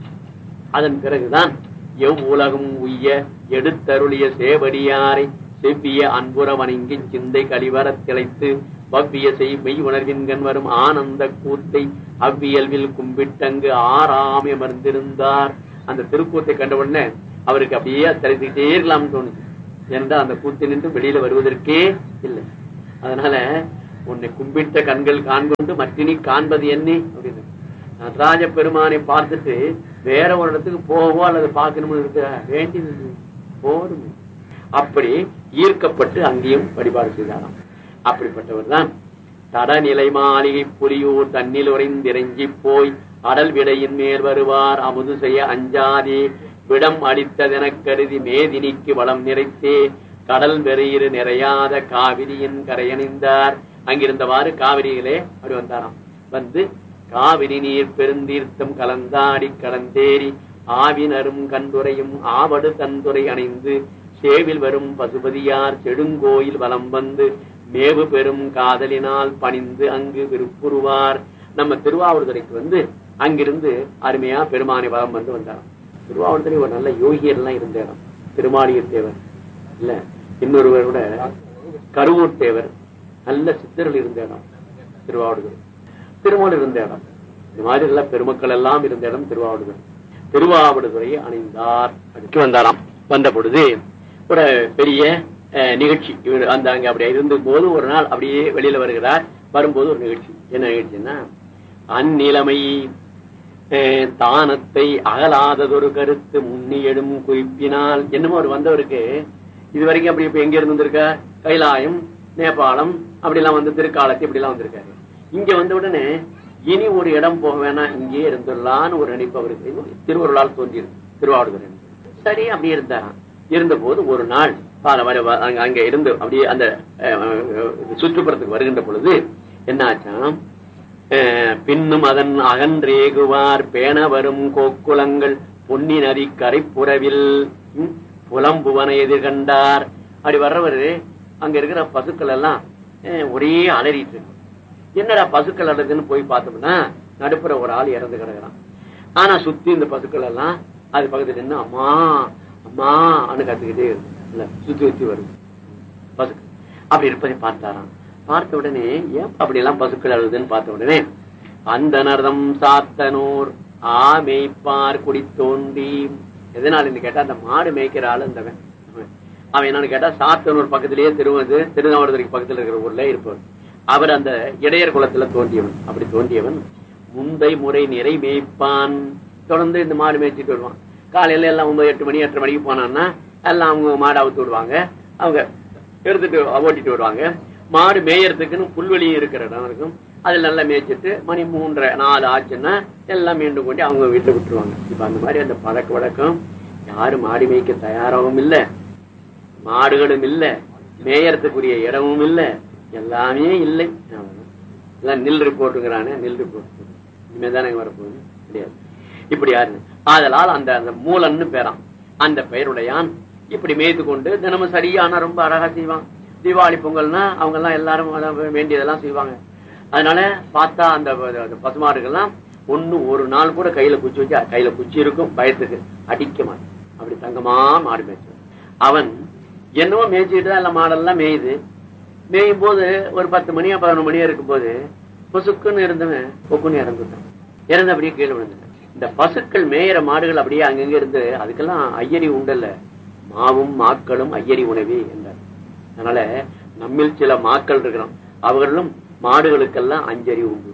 அதன் பிறகுதான் எவ் உலகம் உய்ய எடுத்தருளிய சேவடியாரை செவ்விய அன்புற வணங்கி சிந்தை கழிவரத் திளைத்து பவ்விய செய் மெய் உணர்வின்கண் வரும் ஆனந்த கூத்தை அவ்வியல்வில் கும்பிட்டங்கு ஆறாமி அமர்ந்திருந்தார் அந்த திருக்கூத்தை கண்ட உடனே அவருக்கு அப்படியே தெரிஞ்சுக்கிட்டே இருக்கலாம்னு தோணுச்சு ஏனென்றால் அந்த கூத்து நின்று வெளியில வருவதற்கே இல்லை அதனால உன்னை கும்பிட்ட கண்கள் காண்கொண்டு மற்றினி காண்பது என்ன அப்படின்னு நடராஜ பெருமானை பார்த்துட்டு வேற ஒரு இடத்துக்கு போகவோ அல்லது பார்க்கணும்னு இருக்க வேண்டியது போதும் அப்படி ஈர்க்கப்பட்டு அங்கேயும் வழிபாடு செய்தாராம் அப்படிப்பட்டவர் தான் தடநிலை மாளிகை புலியூர் தன்னில் உறைந்திறங்கி போய் அடல் விடையின் மேல் வருவார் அமுது செய்ய அஞ்சாதே விடம் அளித்ததெனக் கருதி மேதினிக்கு வளம் நிறைத்தே கடல் வெறியிரு நிறையாத காவிரியின் கரையணிந்தார் அங்கிருந்தவாறு காவிரியிலே அப்படி வந்தாராம் வந்து காவிரி நீர் பெருந்தீர்த்தம் கலந்தாடி கடந்தேறி ஆவினரும் கண்டுரையும் ஆவடு தந்துரை அணைந்து சேவில் வரும் பசுபதியார் செடுங்கோயில் வலம் வந்து மேவு பெரும் காதலினால் பணிந்து அங்கு விருப்புருவார் நம்ம திருவாவூர்துறைக்கு வந்து அங்கிருந்து அருமையா பெருமானை வலம் வந்து வந்தாராம் திருவாவூர்துறை ஒரு நல்ல யோகியர் எல்லாம் இருந்த இடம் திருமாளிகர் தேவர் இல்ல இன்னொருவர் கூட கருவூர் தேவர் நல்ல சித்தர்கள் இருந்த இடம் திருவாவூர்துறை திருமூல் இருந்த இடம் இந்த மாதிரி எல்லாம் பெருமக்கள் எல்லாம் இருந்த இடம் திருவாவூர்துறை திருவாவடுதுறையை அணிந்தார் அதுக்கு வந்தாராம் வந்த பொழுது ஒரு பெரிய அஹ், நிகழ்ச்சி இவர் அந்த அங்க அப்படி இருந்த போது ஒரு நாள் அப்படியே வெளியில வருகிறார் வரும்போது ஒரு நிகழ்ச்சி என்ன நிகழ்ச்சின்னா அந்நிலைமை அஹ், தானத்தை அகலாததொரு கருத்து முன்னியடும் குறிப்பினால் என்னமோ அவர் வந்தவருக்கு இது வரைக்கும் அப்படி இப்ப எங்க இருந்திருக்கா கைலாயம் நேபாளம் அப்படி எல்லாம் வந்து திருக்காலத்தி இப்படி எல்லாம் வந்திருக்காரு இங்க வந்த உடனே இனி ஒரு இடம் போக வேணாம் இங்கேயே இருந்துடலான்னு ஒரு நினைப்பு அவருக்கு திருவருளால் தோன்றியிருக்கு திருவாவூர் சரி அப்படி இருந்தாராம் இருந்தபோது ஒரு நாள் பால வர வ- அங்க- அங்க இருந்து அப்படியே அந்த அஹ், அஹ், சுற்றுப்புறத்துக்கு வருகின்ற பொழுது என்னாச்சாம் அஹ், பின்னும் அதன் அகன்றேகுவார் பேண வரும் கோக்குலங்கள் பொன்னி நதி கரைப்புறவில் ம், புலம்புவன எதிர்கண்டார் அப்படி வர்றவரு அங்க இருக்கிற பசுக்கள் எல்லாம் அஹ், ஒரே அலறிட்டு இருக்கு என்னடா பசுக்கள் அலறுதுன்னு போய் பார்த்தோம்னா நடுப்புற ஒரு ஆள் இறந்து கிடக்குறான் ஆனா சுத்தி இந்த பசுக்கள் எல்லாம் அது பக்கத்துல நின்று அம்மா அம்மா அனு கத்துக்கிட்டே இருக்கு இல்ல சுத்தி சுத்தி வருது பசுக்கள் அப்படி இருப்பதை பார்த்தாராம் பார்த்த உடனே ஏன் அப்படி எல்லாம் பசுக்கள் அழுதுன்னு பார்த்த உடனே அந்த நர்தம் சாத்தனூர் ஆமேய்ப்பார் குடி தோன்றி எதனால கேட்டா அந்த மாடு மேய்க்கிற ஆளு இந்தவன் அவன் என்னன்னு கேட்டா சாத்தனூர் பக்கத்திலேயே திருவது திருநாவரத்துக்கு பக்கத்துல இருக்கிற ஊர்ல இருப்பவர் அவர் அந்த இடையர் குலத்துல தோன்றியவன் அப்படி தோன்றியவன் முந்தை முறை நிறை மேய்ப்பான் தொடர்ந்து இந்த மாடு மேய்ச்சிட்டு வருவான் காலையில எல்லாம் ஒன்பது எட்டு மணி எட்டரை மணிக்கு போனான்னா எல்லாம் அவங்க மாடு அவுத்து விடுவாங்க அவங்க எடுத்துட்டு ஓட்டிட்டு வருவாங்க மாடு மேயறதுக்குன்னு புல்வெளி இருக்கிற இடம் இருக்கும் அதில் நல்லா மேய்ச்சிட்டு மணி மூன்றரை நாலு ஆச்சுன்னா எல்லாம் மீண்டும் கொண்டு அவங்க வீட்டுல விட்டுருவாங்க இப்ப அந்த மாதிரி அந்த பழக்க வழக்கம் யாரும் மாடு மேய்க்க தயாராகவும் இல்லை மாடுகளும் இல்ல மேயறதுக்குரிய இடமும் இல்ல எல்லாமே இல்லை அவ்வளவுதான். எல்லாம் நில் ரிப்போர்ட்டுங்கிறானே நில் ரிப்போர்ட் இனிமேதானே வரப்போகுது கிடையாது இப்படி யாரு ஆதலால் அந்த அந்த மூலன்னு பேரான் அந்த பெயருடையான் இப்படி மேய்த்து கொண்டு தினமும் சரியான ரொம்ப அழகா செய்வான் தீபாவளி பொங்கல்னா அவங்க எல்லாம் எல்லாரும் அதான் வேண்டியதெல்லாம் செய்வாங்க அதனால பார்த்தா அந்த அந்த பசுமாடுகள்லாம் ஒண்ணு ஒரு நாள் கூட கையில குச்சி வச்சு கையில குச்சி இருக்கும் பயத்துக்கு அடிக்க மாட்டான் அப்படி தங்கமா மாடு மேய்ச்சு அவன் என்னவோ மேய்ச்சிட்டு தான் எல்லாம் மாடெல்லாம் மேயுது மேயும் போது ஒரு பத்து மணியா பதினொரு மணியா இருக்கும் போது பொசுக்குன்னு இருந்தவன் பொக்குன்னு இறந்துட்டான் இறந்து அப்படியே கீழே விழுந்துட்டான் இந்த பசுக்கள் மேயிற மாடுகள் அப்படியே அங்கங்க இருந்து அதுக்கெல்லாம் ஐயரி உண்டல்ல மாவும் மாக்களும் ஐயரி உணவே என்றார் அதனால நம்மில் சில மாக்கள் இருக்கிறோம் அவர்களும் மாடுகளுக்கெல்லாம் அஞ்சறிவு உண்டு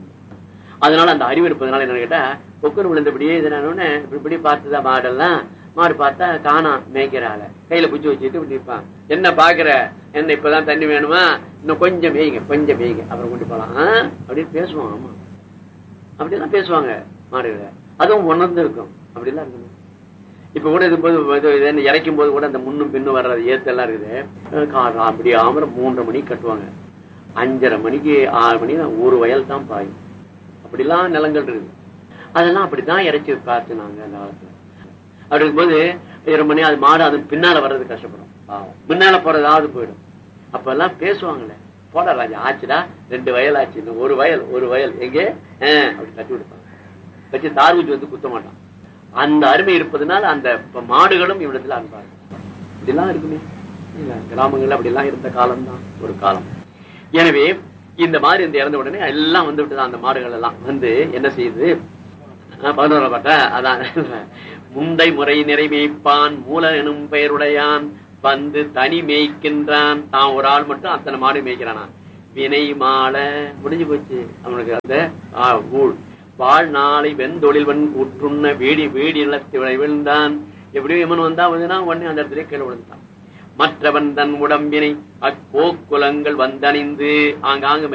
அதனால அந்த அறிவு இருப்பதனால என்ன கேட்டா பொக்குன்னு விழுந்தபடியே இதனால இப்படி பார்த்துதான் மாடெல்லாம் மாடு பார்த்தா காணா மேய்க்கிற ஆள கையில குச்சி வச்சுட்டு இப்படி இருப்பான் என்ன பாக்குற என்ன இப்பதான் தண்ணி வேணுமா இன்னும் கொஞ்சம் மேய்ங்க கொஞ்சம் மேய்ங்க அப்புறம் கொண்டு போலாம் ஆ? அப்படின்னு பேசுவான் ஆமா அப்படிலாம் பேசுவாங்க மாடுகளை அதுவும் உணர்ந்து இருக்கும் அப்படிலாம் இருக்கணும் இப்ப கூட இது போது இது- இது என்ன இறைக்கும் போது கூட அந்த முன்னும் பின்னும் வர்றது ஏத்தெல்லாம் இருக்குது அஹ் கா- கா- அப்படி ஆமர மூன்றரை மணிக்கு கட்டுவாங்க அஞ்சரை மணிக்கு ஆறு மணி ஒரு வயல் தான் பாயும் அப்படிலாம் நிலங்கள் இருக்குது அதெல்லாம் அப்படித்தான் இறைச்சி பார்த்து நாங்க அந்த காலத்துல அப்படி இருக்கும்போது இரு மணி அது மாடு அது பின்னால வர்றது கஷ்டப்படும் பாவம். முன்னால போறதாவது போயிடும் அப்ப எல்லாம் பேசுவாங்களே போடா ராஜா ஆச்சுடா ரெண்டு வயல் ஆச்சு இன்னும் ஒரு வயல் ஒரு வயல் எங்கே ஆஹ், அப்படி தட்டி விடுப்பாங்க வச்சு தார் ஊச்சி வந்து குத்த மாட்டான் அந்த அருமை இருப்பதனால அந்த இப்ப மாடுகளும் இவ்விடத்துல அன்பாரு இப்படிலாம் இருக்குமே இல்ல கிராமங்கள்ல அப்படிலாம் இருந்த காலம்தான் ஒரு காலம் எனவே இந்த மாதிரி இந்த இறந்த உடனே எல்லாம் வந்து விட்டுதான் அந்த மாடுகள் எல்லாம் வந்து என்ன செய்யுது ஆஹ் பதினோரா பாட்டா அதான் முந்தை முறை நிறைமேய்ப்பான் மூல எனும் பெயருடையான் வந்து தனி மேய்க்கின்றான் தான் ஒரு ஆள் மட்டும் அத்தனை மாடு மேய்க்கிறானா வினை மாலை முடிஞ்சு போச்சு அவனுக்கு அந்த ஆஹ், ஊழ் வாழ்நாளை வெந்தொழில்வன் கூற்றுண்ண வேடி வேடி நிலத்தை விழுந்தான் எப்படியோ இவன் வந்தா வந்துனா உடனே அந்த இடத்துல கீழே விழுந்தான் மற்றவன் தன் உடம்பினை அக்கோக்குலங்கள் வந்தணிந்து ஆங்காங்கு